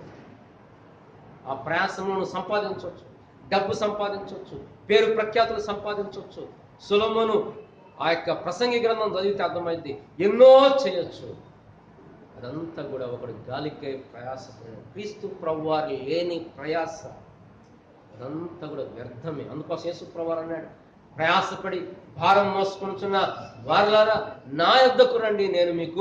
ఆ ప్రయాసంలో నువ్వు సంపాదించవచ్చు డబ్బు సంపాదించవచ్చు పేరు ప్రఖ్యాతులు సంపాదించవచ్చు సులభమును ఆ యొక్క ప్రసంగి గ్రంథం చదివితే అర్థమైంది ఎన్నో చేయొచ్చు అదంతా కూడా ఒకడు గాలికై ప్రయాసపడిన క్రీస్తు ప్రభువారి లేని ప్రయాస అదంతా కూడా వ్యర్థమే అందుకోసం యేసు ప్రభువారు అన్నాడు ప్రయాసపడి భారం మోసుకుంటున్న వారలారా నా యొద్దకు రండి నేను మీకు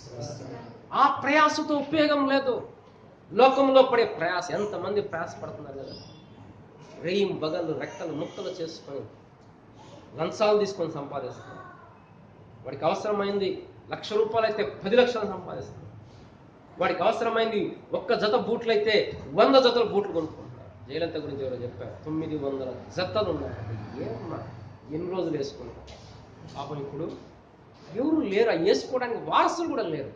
ఆ ప్రయాసతో ఉపయోగం లేదు లోకంలో పడే ప్రయాస ఎంతమంది ప్రయాసపడుతున్నారు కదా రేయి బగలు రెక్కలు ముక్కలు చేసుకొని లంచాలు తీసుకొని సంపాదిస్తున్నారు వాడికి అవసరమైంది లక్ష రూపాయలు అయితే పది లక్షలు సంపాదిస్తున్నారు వాడికి అవసరమైంది ఒక్క జత బూట్లు అయితే వంద జతల బూట్లు కొనుక్కుంటున్నారు జయలలిత గురించి ఎవరో చెప్పారు తొమ్మిది వందల జతలు ఉన్నాయి ఏమన్నా ఎన్ని రోజులు వేసుకున్నారు పాపం ఇప్పుడు ఎవరు లేరు ఆ వేసుకోవడానికి వారసులు కూడా లేరు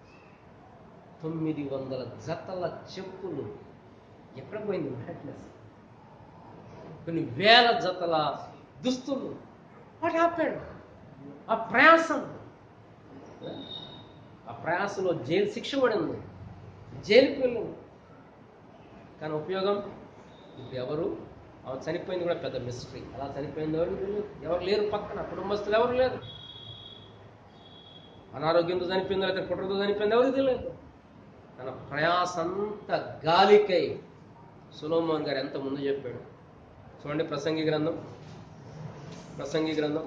తొమ్మిది వందల జతల చెప్పులు ఎక్కడ పోయింది మ్యాట్నెస్ కొన్ని వేల జతల దుస్తులు వాట్ హ్యాపెండ్ ఆ ప్రయాసం ఆ ప్రయాసంలో జైలు శిక్ష పడింది జైలుకి వెళ్ళింది కానీ ఉపయోగం ఇప్పుడు ఎవరు ఆమె చనిపోయింది కూడా పెద్ద మిస్టరీ అలా చనిపోయింది ఎవరు తెలియదు ఎవరు లేరు పక్కన కుటుంబస్తులు ఎవరు లేరు అనారోగ్యంతో చనిపోయిందో లేదా కుట్రతో చనిపోయింది ఎవరికి తెలియదు తన ప్రయాసంతా గాలికై సులోమోన్ గారు ఎంత ముందు చెప్పాడు చూడండి ప్రసంగి గ్రంథం ప్రసంగి గ్రంథం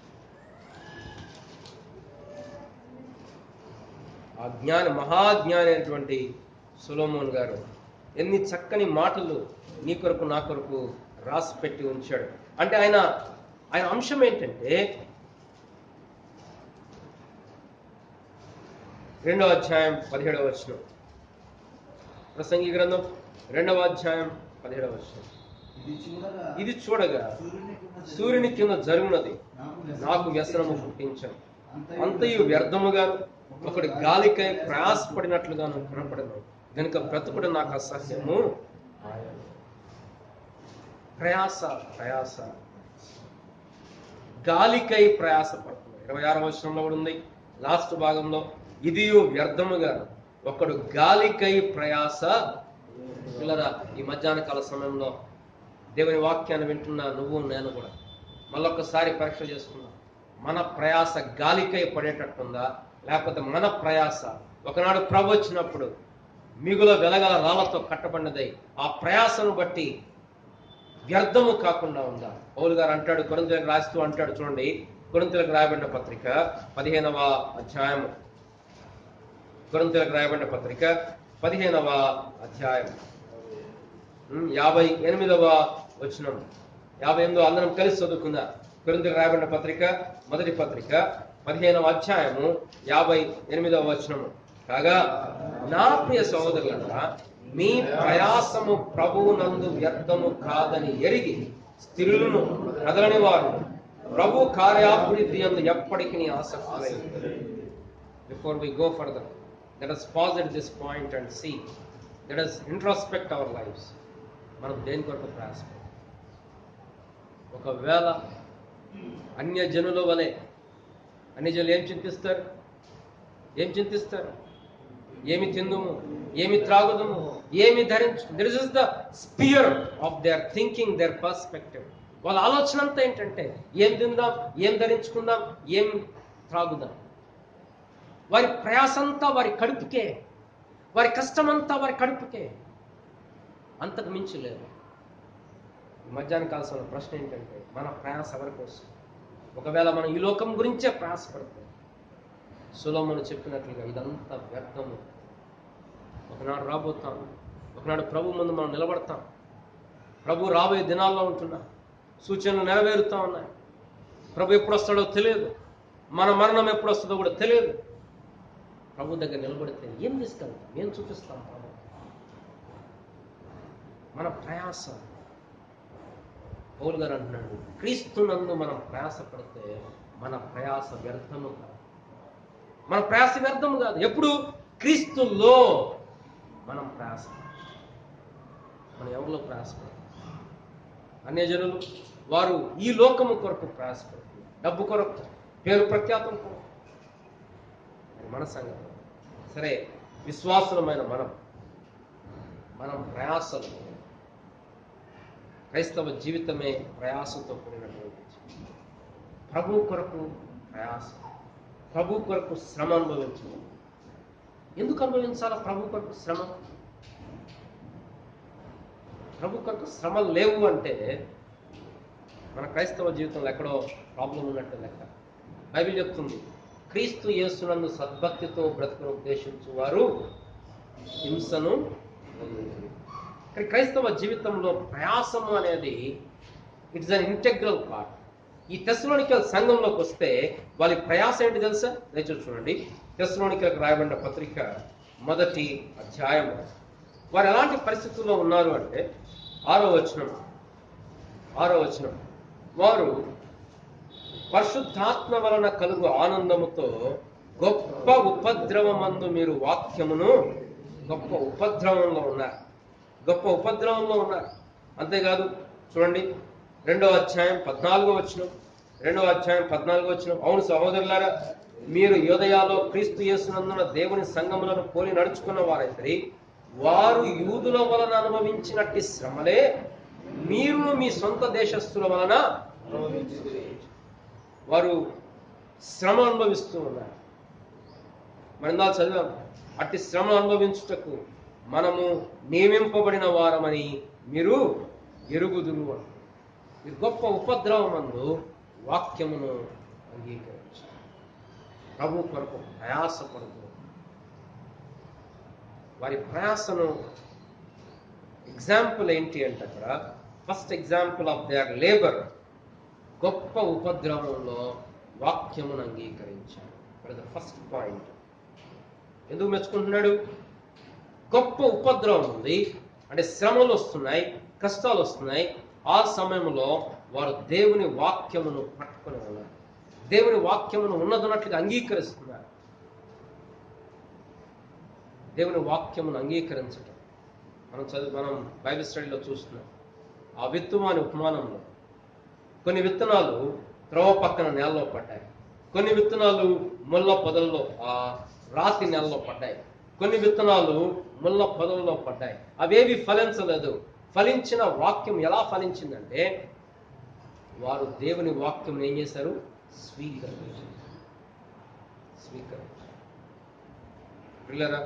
ఆ జ్ఞాని మహాజ్ఞాని అయినటువంటి సులోమోన్ గారు ఎన్ని చక్కని మాటలు నీ కొరకు నా కొరకు రాసి పెట్టి ఉంచాడు అంటే ఆయన ఆయన అంశం ఏంటంటే రెండవ అధ్యాయం పదిహేడవ వచనం ప్రసంగి గ్రంథం రెండవ అధ్యాయం పదిహేడవ వచనం ఇది చూడగా ఇది చూడగా సూర్యునికున్న సూర్యుని కింద జరుగునది నాకు నాకు వ్యసనము పుట్టించాను అంతయు అంతయు వ్యర్థముగాను ఒకడు గాలికై ప్రయాసపడినట్లుగాను కనపడను గనుక బ్రతుకుడు నాకు అసహ్యము ఆయను. ప్రయాస ప్రయాస గాలికై ప్రయాస పడుతుంది ఇరవై ఆరవ వచనంలో కూడా ఉంది లాస్ట్ భాగంలో ఇది వ్యర్థముగా ఒకడు గాలికై ప్రయాస పిల్లరా ఈ మధ్యాహ్న కాల సమయంలో దేవుని వాక్యాన్ని వింటున్నా నువ్వు నేను కూడా మళ్ళొక్కసారి పరీక్ష చేసుకున్నా మన ప్రయాస గాలికై పడేటట్టుందా లేకపోతే మన ప్రయాస ఒకనాడు ప్రభు వచ్చినప్పుడు మిగుల వెలగల రాళ్లతో కట్టబడినదై ఆ ప్రయాసను బట్టి వ్యర్థము కాకుండా ఉందా పౌలు గారు అంటాడు కొరింతలకు రాస్తూ అంటాడు చూడండి కొరింతలకు రాయబడిన పత్రిక పదిహేనవ అధ్యాయం కొరింతలకు రాయబడిన పత్రిక పదిహేనవ అధ్యాయం ఉమ్, యాభై ఎనిమిదవ వచనం యాభై ఎనిమిదో అందరం కలిసి చదువుకుందా కొరింతలకు రాయబడిన పత్రిక మొదటి పత్రిక పదిహేనవ అధ్యాయము యాభై ఎనిమిదవ వచనము కాగా నా ప్రియ సహోదరులరా మీ ప్రయాసము ప్రభువు నందు వ్యర్థము కాదని ఎరిగి స్థిరులను కదలని వారు ప్రభు కార్యాభివృద్ధి అందు ఎప్పటికీ ఆసక్తి before we go further let us pause at this point and see let us introspect our lives మనం దేని కొరకు ప్రయాసపడాలి ఒకవేళ అన్య జనుల వలె అన్ని జనులు ఏం చింతిస్తారు ఏం చింతిస్తారు ఏమి తిందుము ఏమి త్రాగుదుము ఏమి ధరించు this is the sphere of their thinking their perspective వాళ్ళ ఆలోచన అంతా ఏంటంటే ఏం తిందాం ఏం ధరించుకుందాం ఏం త్రాగుదాం వారి ప్రయాసంతా వారి కడుపుకే వారి కష్టమంతా వారి కడుపుకే అంతకు మించి లేదు ఈ మధ్యాహ్న కాల్సిన ప్రశ్న ఏంటంటే మన ప్రయాస ఎవరి కోసం ఒకవేళ మనం ఈ లోకం గురించే ప్రయాసపడతాం సులోమను చెప్పినట్లుగా ఇదంతా వ్యర్థము ఒకనాడు రాబోతాం ఒకనాడు ప్రభు ముందు మనం నిలబడతాం ప్రభు రాబోయే దినాల్లో ఉంటున్నా సూచనలు నెరవేరుతా ఉన్నాయి ప్రభు ఎప్పుడు వస్తాడో తెలియదు మన మరణం ఎప్పుడు వస్తుందో కూడా తెలియదు ప్రభు దగ్గర నిలబడితే ఏం తీసుకెళ్తాం ఏం చూపిస్తాం ప్రభు మన ప్రయాస పౌలు గారు అంటున్నాడు క్రీస్తునందు మనం ప్రయాసపడితే మన ప్రయాస వ్యర్థము కాదు మన ప్రయాస వ్యర్థం కాదు ఎప్పుడు క్రీస్తులో మనం ప్రయాస మనం ఎవరిలో ప్రయాసపడతాం అన్య జనులు వారు ఈ లోకము కొరకు ప్రయాసపడుతున్నారు డబ్బు కొరకు పేరు ప్రఖ్యాతం కొరకు అది మన సంగతి సరే విశ్వాసులమైన మనం మనం ప్రయాసలు క్రైస్తవ జీవితమే ప్రయాసంతో కూడినటువంటి జీవితం. ప్రభు కొరకు ప్రయాస ప్రభు కొరకు శ్రమ అనుభవించడం ఎందుకు అనుభవించాలా ప్రభు కొరకు శ్రమ ప్రభు కొరకు శ్రమలు లేవు అంటే మన క్రైస్తవ జీవితంలో ఎక్కడో ప్రాబ్లం ఉన్నట్టు లెక్క బైబిల్ చెప్తుంది క్రీస్తు యేసునందు సద్భక్తితో బ్రతుకును ఉద్దేశించు వారు హింసను పొందుదురు. ఇక్కడ క్రైస్తవ జీవితంలో ప్రయాసము అనేది ఇట్స్ అన్ ఇంటెగ్రల్ పార్ట్ ఈ తెస్లోనికల్ సంఘంలోకి వస్తే వాళ్ళ ప్రయాస ఏంటి తెలుసా దయచేసి చూడండి తెస్లోనికలకు రాయబడిన పత్రిక మొదటి అధ్యాయం వారు ఎలాంటి పరిస్థితుల్లో ఉన్నారు అంటే ఆరో వచనం ఆరో వచనం వారు పరిశుద్ధాత్మ వలన కలుగు ఆనందముతో గొప్ప ఉపద్రవమందు మీరు వాక్యమును గొప్ప ఉపద్రవంలో ఉన్నారు గొప్ప ఉపద్రవంలో ఉన్నారు అంతేకాదు చూడండి రెండో అధ్యాయం పద్నాలుగో వచ్చిన రెండో అధ్యాయం పద్నాలుగో వచ్చిన అవును సహోదరులారా మీరు యోదయాలో క్రీస్తు యేసునందున దేవుని సంఘములను పోలి నడుచుకున్న వారైతే వారు యూదుల వలన అనుభవించినట్టి శ్రమలే మీరును మీ సొంత దేశస్థుల వలన వారు శ్రమ అనుభవిస్తూ ఉన్నారు మనం ఇందాక చదివాం అట్టి శ్రమ అనుభవించుటకు మనము నియమింపబడిన వారమని మీరు ఎరుగుదురు అని మీరు గొప్ప ఉపద్రవమందు వాక్యమును అంగీకరించారు ప్రభు కొరకు ప్రయాసపడుతూ వారి ప్రయాసను ఎగ్జాంపుల్ ఏంటి అంటే అక్కడ first example of their labour గొప్ప ఉపద్రవంలో వాక్యమును అంగీకరించాడు ఫస్ట్ పాయింట్ ఎందుకు మెచ్చుకుంటున్నాడు గొప్ప ఉపద్రవం ఉంది అంటే శ్రమలు వస్తున్నాయి కష్టాలు వస్తున్నాయి ఆ సమయంలో వారు దేవుని వాక్యమును పట్టుకొని ఉన్నారు దేవుని వాక్యమును ఉన్నదన్నట్లుగా అంగీకరిస్తున్నారు దేవుని వాక్యమును అంగీకరించటం మనం చదువు మనం బైబిల్ స్టడీలో చూస్తున్నాం ఆ విత్తుమాని ఉపమానంలో కొన్ని విత్తనాలు త్రవ పక్కన నేలలో పడ్డాయి కొన్ని విత్తనాలు ముళ్ళ పొదల్లో ఆ రాతి నెలలో పడ్డాయి కొన్ని విత్తనాలు ముళ్ళ పొదల్లో పడ్డాయి అవేవి ఫలించలేదు ఫలించిన వాక్యం ఎలా ఫలించిందంటే వారు దేవుని వాక్యం ఏం చేశారు స్వీకరించారు స్వీకరించారు పిల్లరా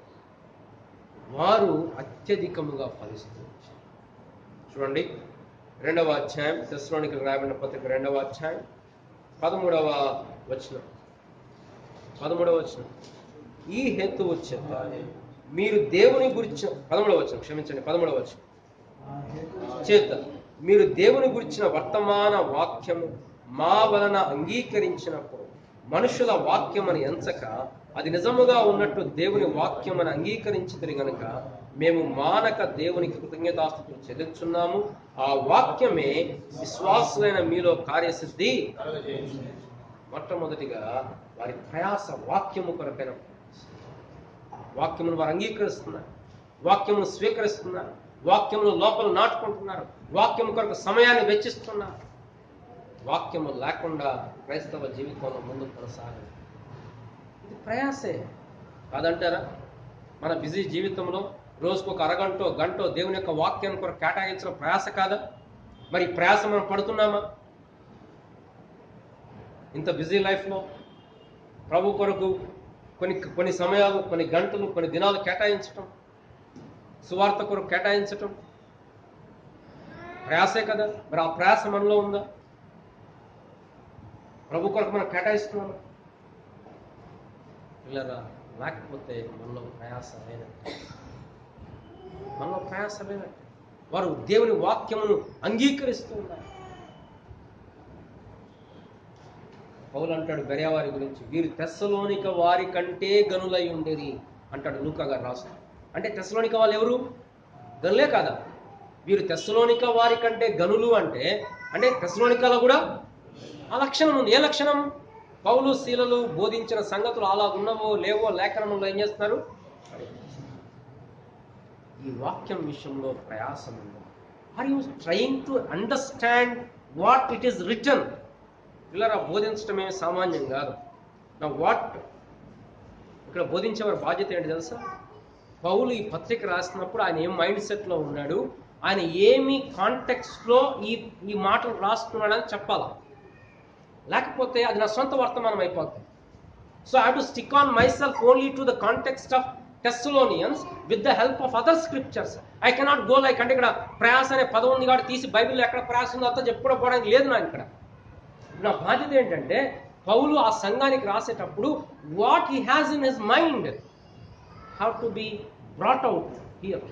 వారు అత్యధికముగా ఫలిస్తూ వచ్చారు చూడండి రెండవ అధ్యాయం శస్త్రోనికి రాయబడిన పత్రిక రెండవ అధ్యాయం పదమూడవ వచనం పదమూడవ వచనం ఈ హేతువు చేత మీరు దేవుని గురించి పదమూడవ వచనం క్షమించండి పదమూడవ వచనం చేత మీరు దేవుని గురించిన వర్తమాన వాక్యము మా వలన అంగీకరించినప్పుడు మనుషుల వాక్యమని ఎంచక అది నిజముగా ఉన్నట్టు దేవుని వాక్యమని అంగీకరించితిరి గనుక మేము మానక దేవునికి కృతజ్ఞతాస్తుతులు చెల్లించున్నాము ఆ వాక్యమే విశ్వాసులైన మీలో కార్యసిద్ధి మొట్టమొదటిగా వారి ప్రయాస వాక్యము కొరకైన వాక్యమును వారు అంగీకరిస్తున్నారు వాక్యమును స్వీకరిస్తున్నారు వాక్యమును లోపల నాటుకుంటున్నారు వాక్యము కొరకు సమయాన్ని వెచ్చిస్తున్నారు వాక్యము లేకుండా క్రైస్తవ జీవితంలో ముందుకు కొనసాగదు ఇది ప్రయాసే కాదంటారా మన బిజీ జీవితంలో రోజుకు ఒక అరగంటో గంటో దేవుని యొక్క వాక్యాన్ని కొరకు కేటాయించడం ప్రయాస కాదా మరి ఈ ప్రయాస మనం పడుతున్నామా ఇంత బిజీ లైఫ్లో ప్రభు కొరకు కొన్ని కొన్ని సమయాలు కొన్ని గంటలు కొన్ని దినాలు కేటాయించటం సువార్త కొరకు కేటాయించటం ప్రయాసే కదా మరి ఆ ప్రయాస మనలో ఉందా ప్రభు కొరకు మనం కేటాయిస్తున్నామా పిల్లరా లేకపోతే మనలో ప్రయాస లేనట్టే మనలో ప్రయాస లేనట్టే వారు దేవుని వాక్యమును అంగీకరిస్తూ ఉన్నారు పౌలు అంటాడు బెరయావారి గురించి వీరు తెస్సలోనిక వారి కంటే గనులై ఉండేది అంటాడు లూకా గారు రాస్తాడు అంటే తెస్సలోనిక వాళ్ళు ఎవరు గనులే కాదా వీరు తెస్సలోనిక వారి కంటే గనులు అంటే అంటే తెస్సలోనికలో కూడా ఆ లక్షణం ఉంది ఏ లక్షణం పౌలు శీలలు బోధించిన సంగతులు అలా ఉన్నవో లేవో లేఖనంలో ఏం చేస్తున్నారు ఈ వాక్యం విషయంలో ప్రయాసం ఉంది are you trying to understand what it is return పిల్లరా బోధించడమే సామాన్యం కాదు నా వాట్ ఇక్కడ బోధించేవారి బాధ్యత ఏంటి తెలుసా పౌలు ఈ పత్రిక రాసినప్పుడు ఆయన ఏం మైండ్ సెట్లో ఉన్నాడు ఆయన ఏమి కాంటెక్స్ట్లో ఈ ఈ మాటలు రాస్తున్నాడని చెప్పాలా లేకపోతే అది నా సొంత వర్తమానం అయిపోతుంది so I to stick on myself only to the context of Thessalonians with the help of other scriptures I cannot go like అంటే ఇక్కడ ప్రయాస అనే పదం ఉంది కాబట్టి తీసి బైబిల్లో ఎక్కడ ప్రయాస ఉందో అంతా చెప్పుకోవడం పోవడానికి లేదు నాకు ఇక్కడ నా బాధ్యత ఏంటంటే పౌలు ఆ సంఘానికి రాసేటప్పుడు what he has in his mind have to be brought out here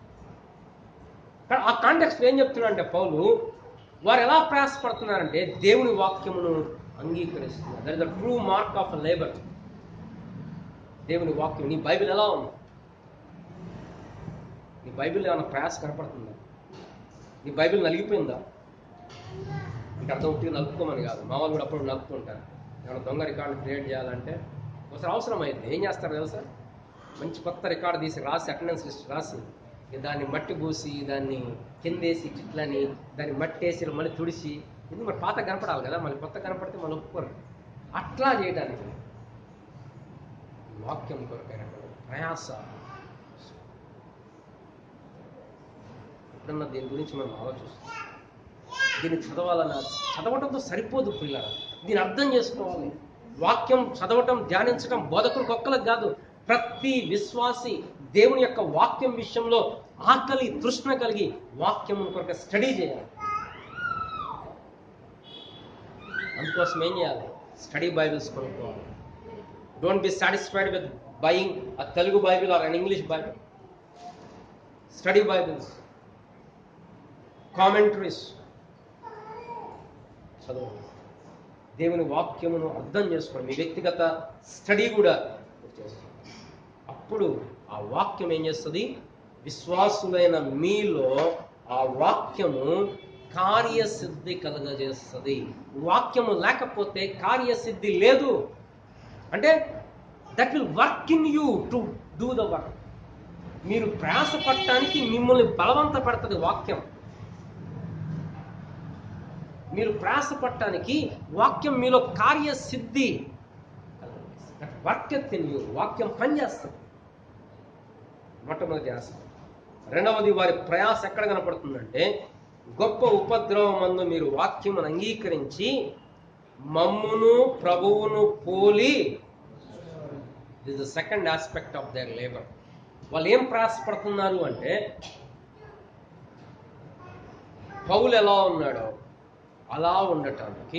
ఆ కాంటెక్స్ట్ ఏం చెప్తున్నా అంటే పౌలు వారు ఎలా ప్రయాసపడుతున్నారంటే దేవుని వాక్యమును అంగీకరిస్తున్నారు that is the true mark of labour దేవుని వాక్యం నీ బైబిల్ ఎలా ఉంది నీ బైబిల్ ఏమైనా ప్రయాస కనపడుతుందా నీ బైబిల్ నలిగిపోయిందా నీకు అర్థం ఉట్టిగా నలుపుకోమని కాదు మా వాళ్ళు కూడా అప్పుడు నలుపుతుంటారు ఏమైనా దొంగ రికార్డు క్రియేట్ చేయాలంటే ఒకసారి అవసరం అయితే ఏం చేస్తారు తెలుసా మంచి కొత్త రికార్డు తీసి రాసి అటెండెన్స్ లిస్ట్ రాసి ఇక దాన్ని మట్టి పూసి దాన్ని కిందేసి చిట్లని దాన్ని మట్టి వేసి మళ్ళీ తుడిసి ఇది మరి పాత కనపడాలి కదా మళ్ళీ కొత్త కనపడితే మళ్ళీ ఒప్పుకోరు అట్లా చేయడానికి వాక్యం కొరకైనటువంటి ప్రయాస ఎప్పుడన్నా దీని గురించి మనం ఆలోచిస్తాం దీన్ని చదవాలన్న చదవటంతో సరిపోదు పిల్లల దీన్ని అర్థం చేసుకోవాలి వాక్యం చదవటం ధ్యానించటం బోధకులకు ఒక్కలకు కాదు ప్రతి విశ్వాసి దేవుని యొక్క వాక్యం విషయంలో ఆకలి తృష్ణ కలిగి వాక్యం కొరకు స్టడీ చేయాలి అందుకోసం ఏం చేయాలి స్టడీ బైబిల్స్ కొనుక్కోవాలి don't be satisfied with buying a Telugu Bible or an English Bible study Bibles commentaries చదవండి దేవుని వాక్యమును అర్థం చేసుకోండి మీ వ్యక్తిగత స్టడీ కూడా చేస్తుంది అప్పుడు ఆ వాక్యం ఏం చేస్తుంది విశ్వాసులైన మీలో ఆ వాక్యము కార్యసిద్ధి కలగజేస్తుంది వాక్యము లేకపోతే కార్యసిద్ధి లేదు అంటే that will work in you to do the work మీరు ప్రయాసపడటానికి మిమ్మల్ని బలవంత పెడుతుంది వాక్యం మీరు ప్రయాసపడటానికి వాక్యం మీలో కార్యసిద్ధి వర్క్ ఇన్ యూ వాక్యం పనిచేస్తుంది మొట్టమొదటి ఆశ రెండవది వారి ప్రయాస ఎక్కడ కనపడుతుందంటే గొప్ప ఉపద్రవం మందు మీరు వాక్యమును అంగీకరించి మమ్మును ప్రభువును పోలి this the second aspect of their labour వాళ్ళు ఏం ప్రయాసపడుతున్నారు అంటే పౌలు ఎలా ఉన్నాడో అలా ఉండటానికి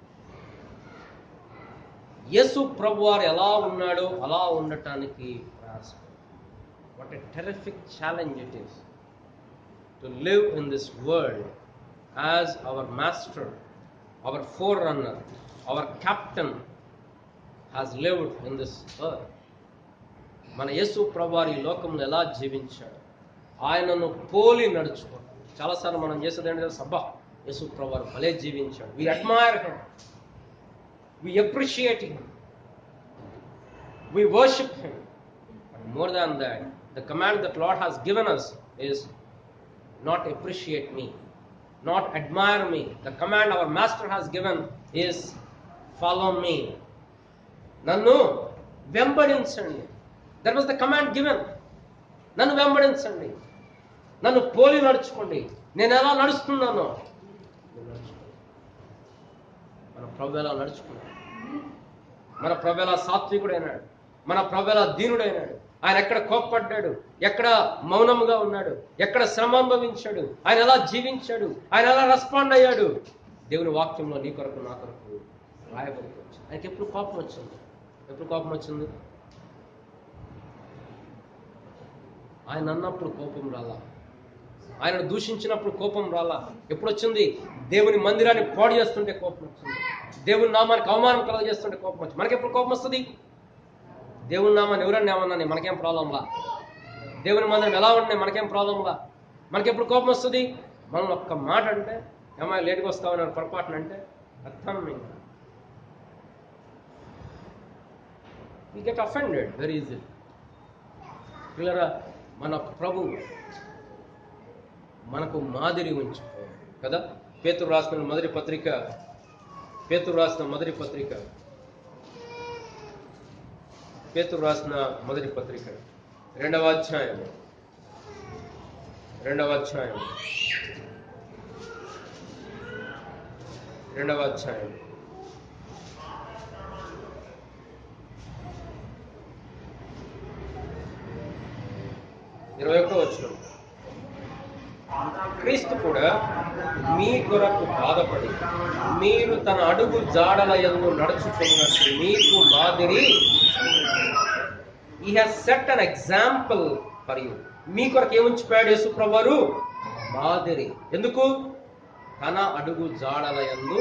యేసు ప్రభు వారు ఎలా ఉన్నాడో అలా ఉండటానికి ప్రయాసం what a terrific challenge it is to live in this world as our master our forerunner our captain has lived in this earth మన యేసు ప్రభు వారు ఈ లోకంలో ఎలా జీవించాడు ఆయనను పోలి నడుచుకో చాలాసార్లు మనం చేసేది ఏంటంటే సబ్బా యేసు ప్రభు వారు భలే జీవించాడు we admire him we appreciate him we worship him but more than that the command that Lord has given us is not appreciate me not admire me. The command our master has given is follow me. నన్ను వెంబడించండి that was the command given నన్ను వెంబడించండి నన్ను పోలి నడుచుకోండి నేను ఎలా నడుస్తున్నానో మీరు నడుచుకోండి. మన ప్రభు ఎలా నడుచుకున్నాడు మన ప్రభు ఎలా సాత్వికుడైనాడు మన ప్రభు ఎలా దీనుడైనాడు ఆయన ఎక్కడ కోప్పడ్డాడు ఎక్కడ మౌనముగా ఉన్నాడు ఎక్కడ శ్రమ అనుభవించాడు ఆయన ఎలా జీవించాడు ఆయన ఎలా రెస్పాండ్ అయ్యాడు దేవుని వాక్యంలో నీ కొరకు నా కొరకు రాయబడి వచ్చింది ఆయనకి ఎప్పుడు కోపం వచ్చింది ఎప్పుడు కోపం వచ్చింది ఆయన అన్నప్పుడు కోపం రాలా ఆయనను దూషించినప్పుడు కోపం రాలా ఎప్పుడు వచ్చింది దేవుని మందిరాన్ని పాడు చేస్తుంటే కోపం వచ్చింది దేవుని నామానికి అవమానం కలగజేస్తుంటే కోపం వచ్చింది మనకి ఎప్పుడు కోపం వస్తుంది దేవుని నామాన్ని ఎవరన్నా ఏమన్నా మనకేం ప్రాబ్లంలా దేవుని మందిరం ఎలా ఉన్నాయి మనకేం ప్రాబ్లంలా మనకి ఎప్పుడు కోపం వస్తుంది మనం ఒక్క మాట అంటే ఏమైనా లేట్గా వస్తామని పొరపాటున అంటే అర్థం we get offended very easy పిల్లరా మన ప్రభు మనకు మాదిరి ఉంచిపోయాడు కదా పేతురు రాసిన మొదటి పత్రిక పేతురు రాసిన మొదటి పత్రిక పేతురు రాసిన మొదటి పత్రిక రెండవ అధ్యాయం రెండవ అధ్యాయం రెండవ అధ్యాయం ఇరవై ఒకటో వచ్చిన క్రీస్తు కూడా మీ కొరకు బాధపడి మీరు తన అడుగు జాడల యందు నడుచుకున్నట్టు మీకు మాదిరి he has set an example for you మీ కొరకు ఏముంచిపోయాడు యేసుప్రభువారు మాదిరి ఎందుకు తన అడుగు జాడల యందు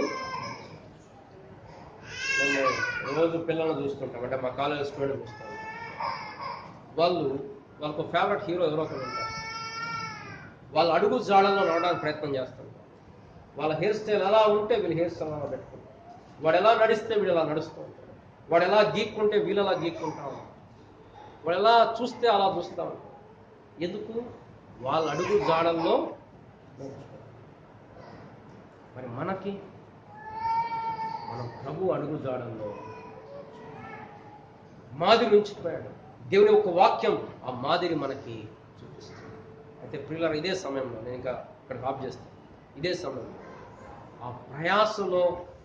మేము రోజు పిల్లల్ని చూస్తుంటాం అంటే మా కాలేజ్ స్టూడెంట్ చూస్తాం వాళ్ళు వాళ్ళకు ఫేవరెట్ హీరో ఎవరో ఒకరు ఉంటారు వాళ్ళ అడుగు జాడల్లో నడవడానికి ప్రయత్నం చేస్తుంటారు వాళ్ళ హెయిర్ స్టైల్ ఎలా ఉంటే వీళ్ళు హెయిర్ స్టైల్ అలా పెట్టుకుంటారు వాడు ఎలా నడిస్తే వీడు ఎలా నడుస్తూ ఉంటారు వాడు ఎలా గీక్కుంటే వీళ్ళు అలా గీక్కుంటా ఉంటారు వాడు ఎలా చూస్తే అలా చూస్తూ ఉంటారు ఎందుకు వాళ్ళ అడుగు జాడల్లో నడుచుకుంటారు. మరి మనకి మనం ప్రభు అడుగు జాడల్లో మాదిరి ఉంచిపోయాడు దేవుని యొక్క వాక్యం ఆ మాదిరి మనకి చూపిస్తుంది అయితే ప్రియులారా ఇదే సమయంలో నేను ఇంకా ఇక్కడ ఆఫ్ చేస్తాను ఇదే సమయంలో ఆ ప్రయాసలో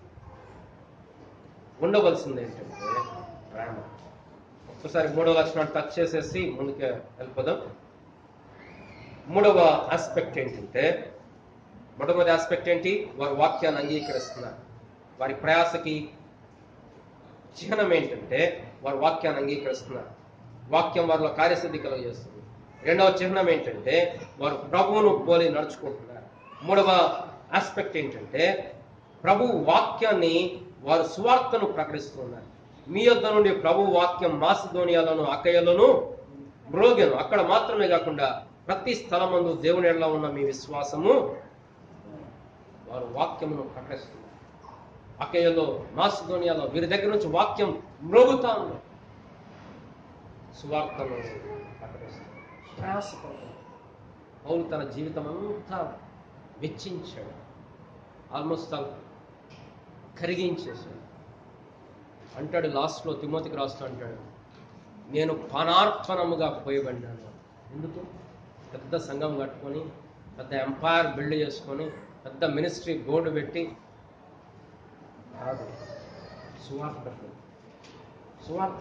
ఉండవలసింది ఏంటంటే ప్రేమ ఒక్కసారి మూడవ లక్షణాన్ని టచ్ చేసేసి ముందుకే వెళ్ళిపోదాం మూడవ ఆస్పెక్ట్ ఏంటంటే మొట్టమొదటి ఆస్పెక్ట్ ఏంటి వారి వాక్యాన్ని అంగీకరిస్తున్నారు వారి ప్రయాసకి చిహ్నం ఏంటంటే వారు వాక్యాన్ని అంగీకరిస్తున్నారు వాక్యం వారిలో కార్యసిద్ధి కలుగజేస్తుంది రెండవ చిహ్నం ఏంటంటే వారు ప్రభువును పోలి నడుచుకుంటున్నారు మూడవ ఆస్పెక్ట్ ఏంటంటే ప్రభు వాక్యాన్ని వారు సువార్తను ప్రకటిస్తున్నారు మీ యొద్ద నుండి ప్రభు వాక్యం మాసిధోనియాలను అకయలను మ్రోగెను అక్కడ మాత్రమే కాకుండా ప్రతి స్థలమందు దేవుని ఎడల ఉన్న మీ విశ్వాసము వారు వాక్యమును ప్రకటిస్తున్నారు అకయలో మాసిధోనియాలో వీరి దగ్గర నుంచి వాక్యం మ్రోగుతా ఉంది సువార్తను ప్రకటిస్తారు ప్రయాసపడతారు పౌలు తన జీవితం అంతా వెచ్చించాడు ఆల్మోస్ట్ ఆల్ కరిగించేశాడు అంటాడు లాస్ట్లో తిమోతికి రాస్తూ అంటాడు నేను పానార్పణముగా పోయబడినాను ఎందుకు పెద్ద సంఘం కట్టుకొని పెద్ద ఎంపైర్ బిల్డ్ చేసుకొని పెద్ద మినిస్ట్రీ బోర్డు పెట్టి కాదు సువార్త సువార్త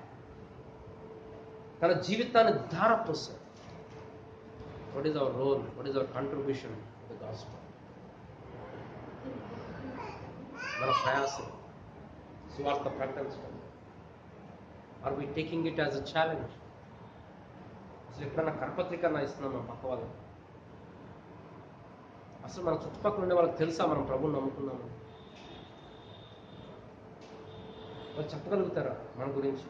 తన జీవితాన్ని ధారపోసాడు what is our role what is our contribution the gospel మన ప్రయాసం సువార్త ప్రకటించడం are we taking it as a challenge అసలు ఎప్పుడన్నా కరపత్రికన్నా ఇస్తున్నాం మన పక్క వాళ్ళకి అసలు మన చుట్టుపక్కల ఉండే వాళ్ళకి తెలుసా మనం ప్రభుని నమ్ముకున్నాము వాళ్ళు చెప్పగలుగుతారా మన గురించి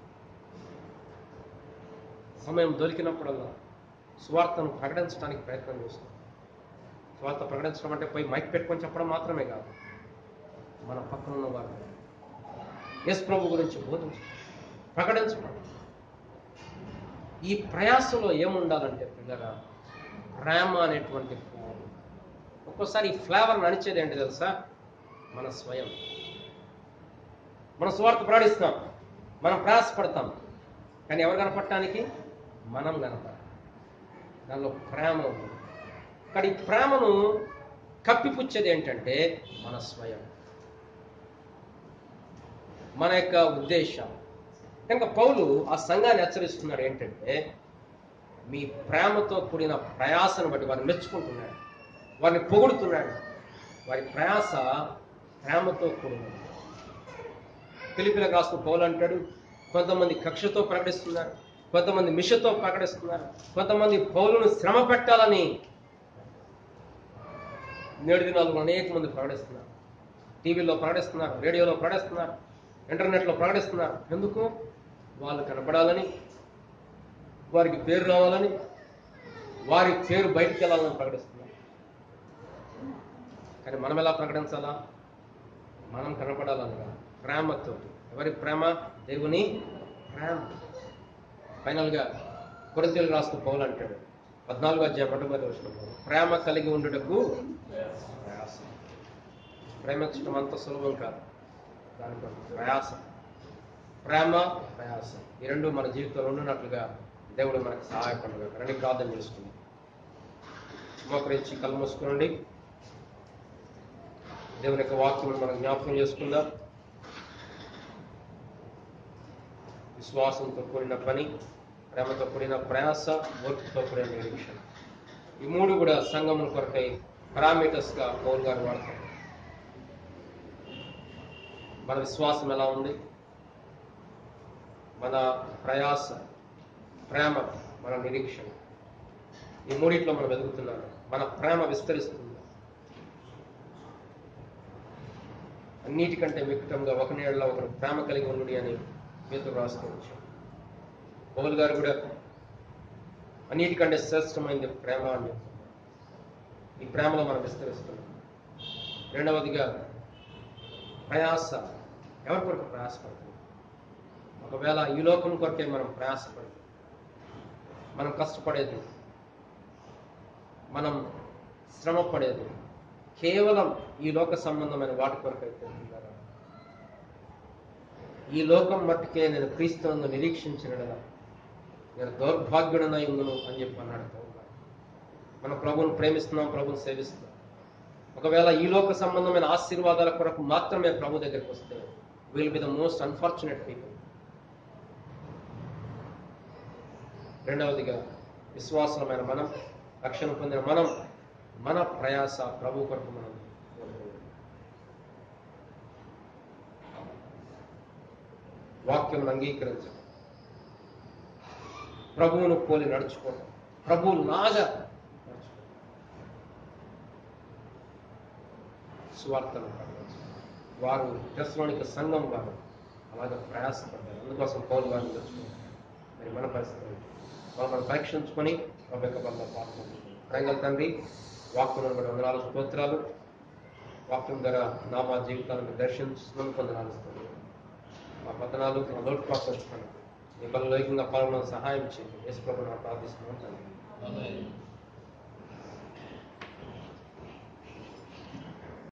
సమయం దొరికినప్పుడల్లా సువార్తను ప్రకటించడానికి ప్రయత్నం చేస్తాం సువార్త ప్రకటించడం అంటే పోయి మైక్ పెట్టుకొని చెప్పడం మాత్రమే కాదు మన పక్కన ఉన్న వారు ఎస్ ప్రభు గురించి బోధించడం ప్రకటించడం ఈ ప్రయాసలో ఏముండాలంటే పిల్లరా ప్రేమ అనేటువంటి పువ్వు ఒక్కోసారి ఈ ఫ్లేవర్ నడిచేది ఏంటి తెలుసా మన స్వయం మన స్వార్థ ప్రాణిస్తాం మనం ప్రయాసపడతాం కానీ ఎవరు కనపడటానికి మనం కనపడాలి దానిలో ప్రేమ ఉంది కానీ ఈ ప్రేమను కప్పిపుచ్చేది ఏంటంటే మన స్వయం మన యొక్క ఉద్దేశం కనుక పౌలు ఆ సంఘాన్ని హెచ్చరిస్తున్నాడు ఏంటంటే మీ ప్రేమతో కూడిన ప్రయాసను బట్టి వారిని మెచ్చుకుంటున్నాడు వారిని పొగుడుతున్నాడు వారి ప్రయాస ప్రేమతో కూడినది పిలిపిలకు రాసిన పౌలు అంటాడు కొంతమంది కక్షతో ప్రకటిస్తున్నారు కొంతమంది మిషతో ప్రకటిస్తున్నారు కొంతమంది పౌలును శ్రమ పెట్టాలని నేడు దినాలు అనేక మంది ప్రకటిస్తున్నారు టీవీలో ప్రకటిస్తున్నారు రేడియోలో ప్రకటిస్తున్నారు ఇంటర్నెట్లో ప్రకటిస్తున్నారు ఎందుకు వాళ్ళు కనపడాలని వారికి పేరు రావాలని వారి పేరు బయటికి వెళ్ళాలని ప్రకటిస్తున్నారు కానీ మనం ఎలా ప్రకటించాలా మనం కనపడాలని కాదు. ప్రేమతో ఎవరి ప్రేమ దేవుని ప్రేమ ఫైనల్గా కొరింతలు రాస్తూ పౌలు అంటాడు పద్నాలుగు అధ్యాయం మొట్టమొదటి వచ్చిన ప్రేమ కలిగి ఉండుటకు ప్రయాస ప్రేమించడం అంత సులభం కాదు దానికి ఒక ప్రయాసం ప్రేమ ప్రయాసం ఈ రెండు మన జీవితంలో ఉండినట్లుగా దేవుడు మనకు సహాయపడగా రండి ప్రార్థన చేసుకుందాం మోకరించి కళ్ళు మూసుకోండి దేవుని యొక్క వాక్యం మనం జ్ఞాపకం చేసుకుందాం విశ్వాసంతో కూడిన పని ప్రేమతో కూడిన ప్రయాస ఓర్పుతో కూడిన నిరీక్షణ ఈ మూడు కూడా సంగముల కొరకై పారామీటర్స్ గా పౌల్ గారు వాడతారు మన విశ్వాసం ఎలా ఉంది మన ప్రయాస ప్రేమ మన నిరీక్షణ ఈ మూడిట్లో మనం వెతుకుతున్నాం మన ప్రేమ విస్తరిస్తుంది అన్నిటికంటే మిక్కటంగా ఒక నీళ్ళలో ఒకరు ప్రేమ కలిగి ఉండి అని మీతో రాస్తూ వచ్చాం పౌల్ గారు కూడా అన్నిటికంటే శ్రేష్టమైనది ప్రేమ అని చెప్తున్నారు ఈ ప్రేమలో మనం విస్తరిస్తున్నాం రెండవదిగా ప్రయాస ఎవరి కొరకు ప్రయాసపడుతుంది ఒకవేళ ఈ లోకం కొరకే మనం ప్రయాసపడుతుంది మనం కష్టపడేది మనం శ్రమ పడేది కేవలం ఈ లోక సంబంధమైన వాటి కొరకు అయితే ఉంటున్నారా? ఈ లోకం మట్టుకే నేను క్రీస్తునందు నిరీక్షించిన నేను దౌర్భాగ్యుడనై ఉందును అని చెప్పి అన్నాడు పౌలు గారు. మన ప్రభువును ప్రేమిస్తున్నాం ప్రభువును సేవిస్తున్నాం ఒకవేళ ఈ లోక సంబంధమైన ఆశీర్వాదాల కొరకు మాత్రమే ప్రభు దగ్గరికి వస్తే will be the most unfortunate people రెండవదిగా విశ్వాసమైన మనం రక్షణ పొందిన మనం మన ప్రయాస ప్రభు కొరకు మనం కోరుకోవాలి. వాక్యం అంగీకరించడం ప్రభువును పోలి నడుచుకోవడం ప్రభువు లాగా నడుచుకోవడం సువార్తను ప్రకటించడం వారు టెస్లోనిక సంఘం వారు అలాగే ప్రయాసపడ్డారు అందుకోసం పౌలు వారిని తెచ్చుకున్నారు మరి మన పరిస్థితి ఏంటి? వాళ్ళు మనం పరీక్షించుకొని ప్రభు యొక్క బల్ల పాల్గొంటున్నాం ప్రేంగల తండ్రి వాక్యం బట్టి వందనాలు స్తోత్రాలు వాక్యం ద్వారా నా మా జీవితాలను దర్శించుకుని పొందనాలు స్తోత్రాలు. మా పతనాలు నా లోటుపాట్లు వస్తున్నాను నీ బలలోకంగా పాల్గొన సహాయం చేయండి యేసు ప్రభు నా ప్రార్థిస్తున్నాను తండ్రి Amen.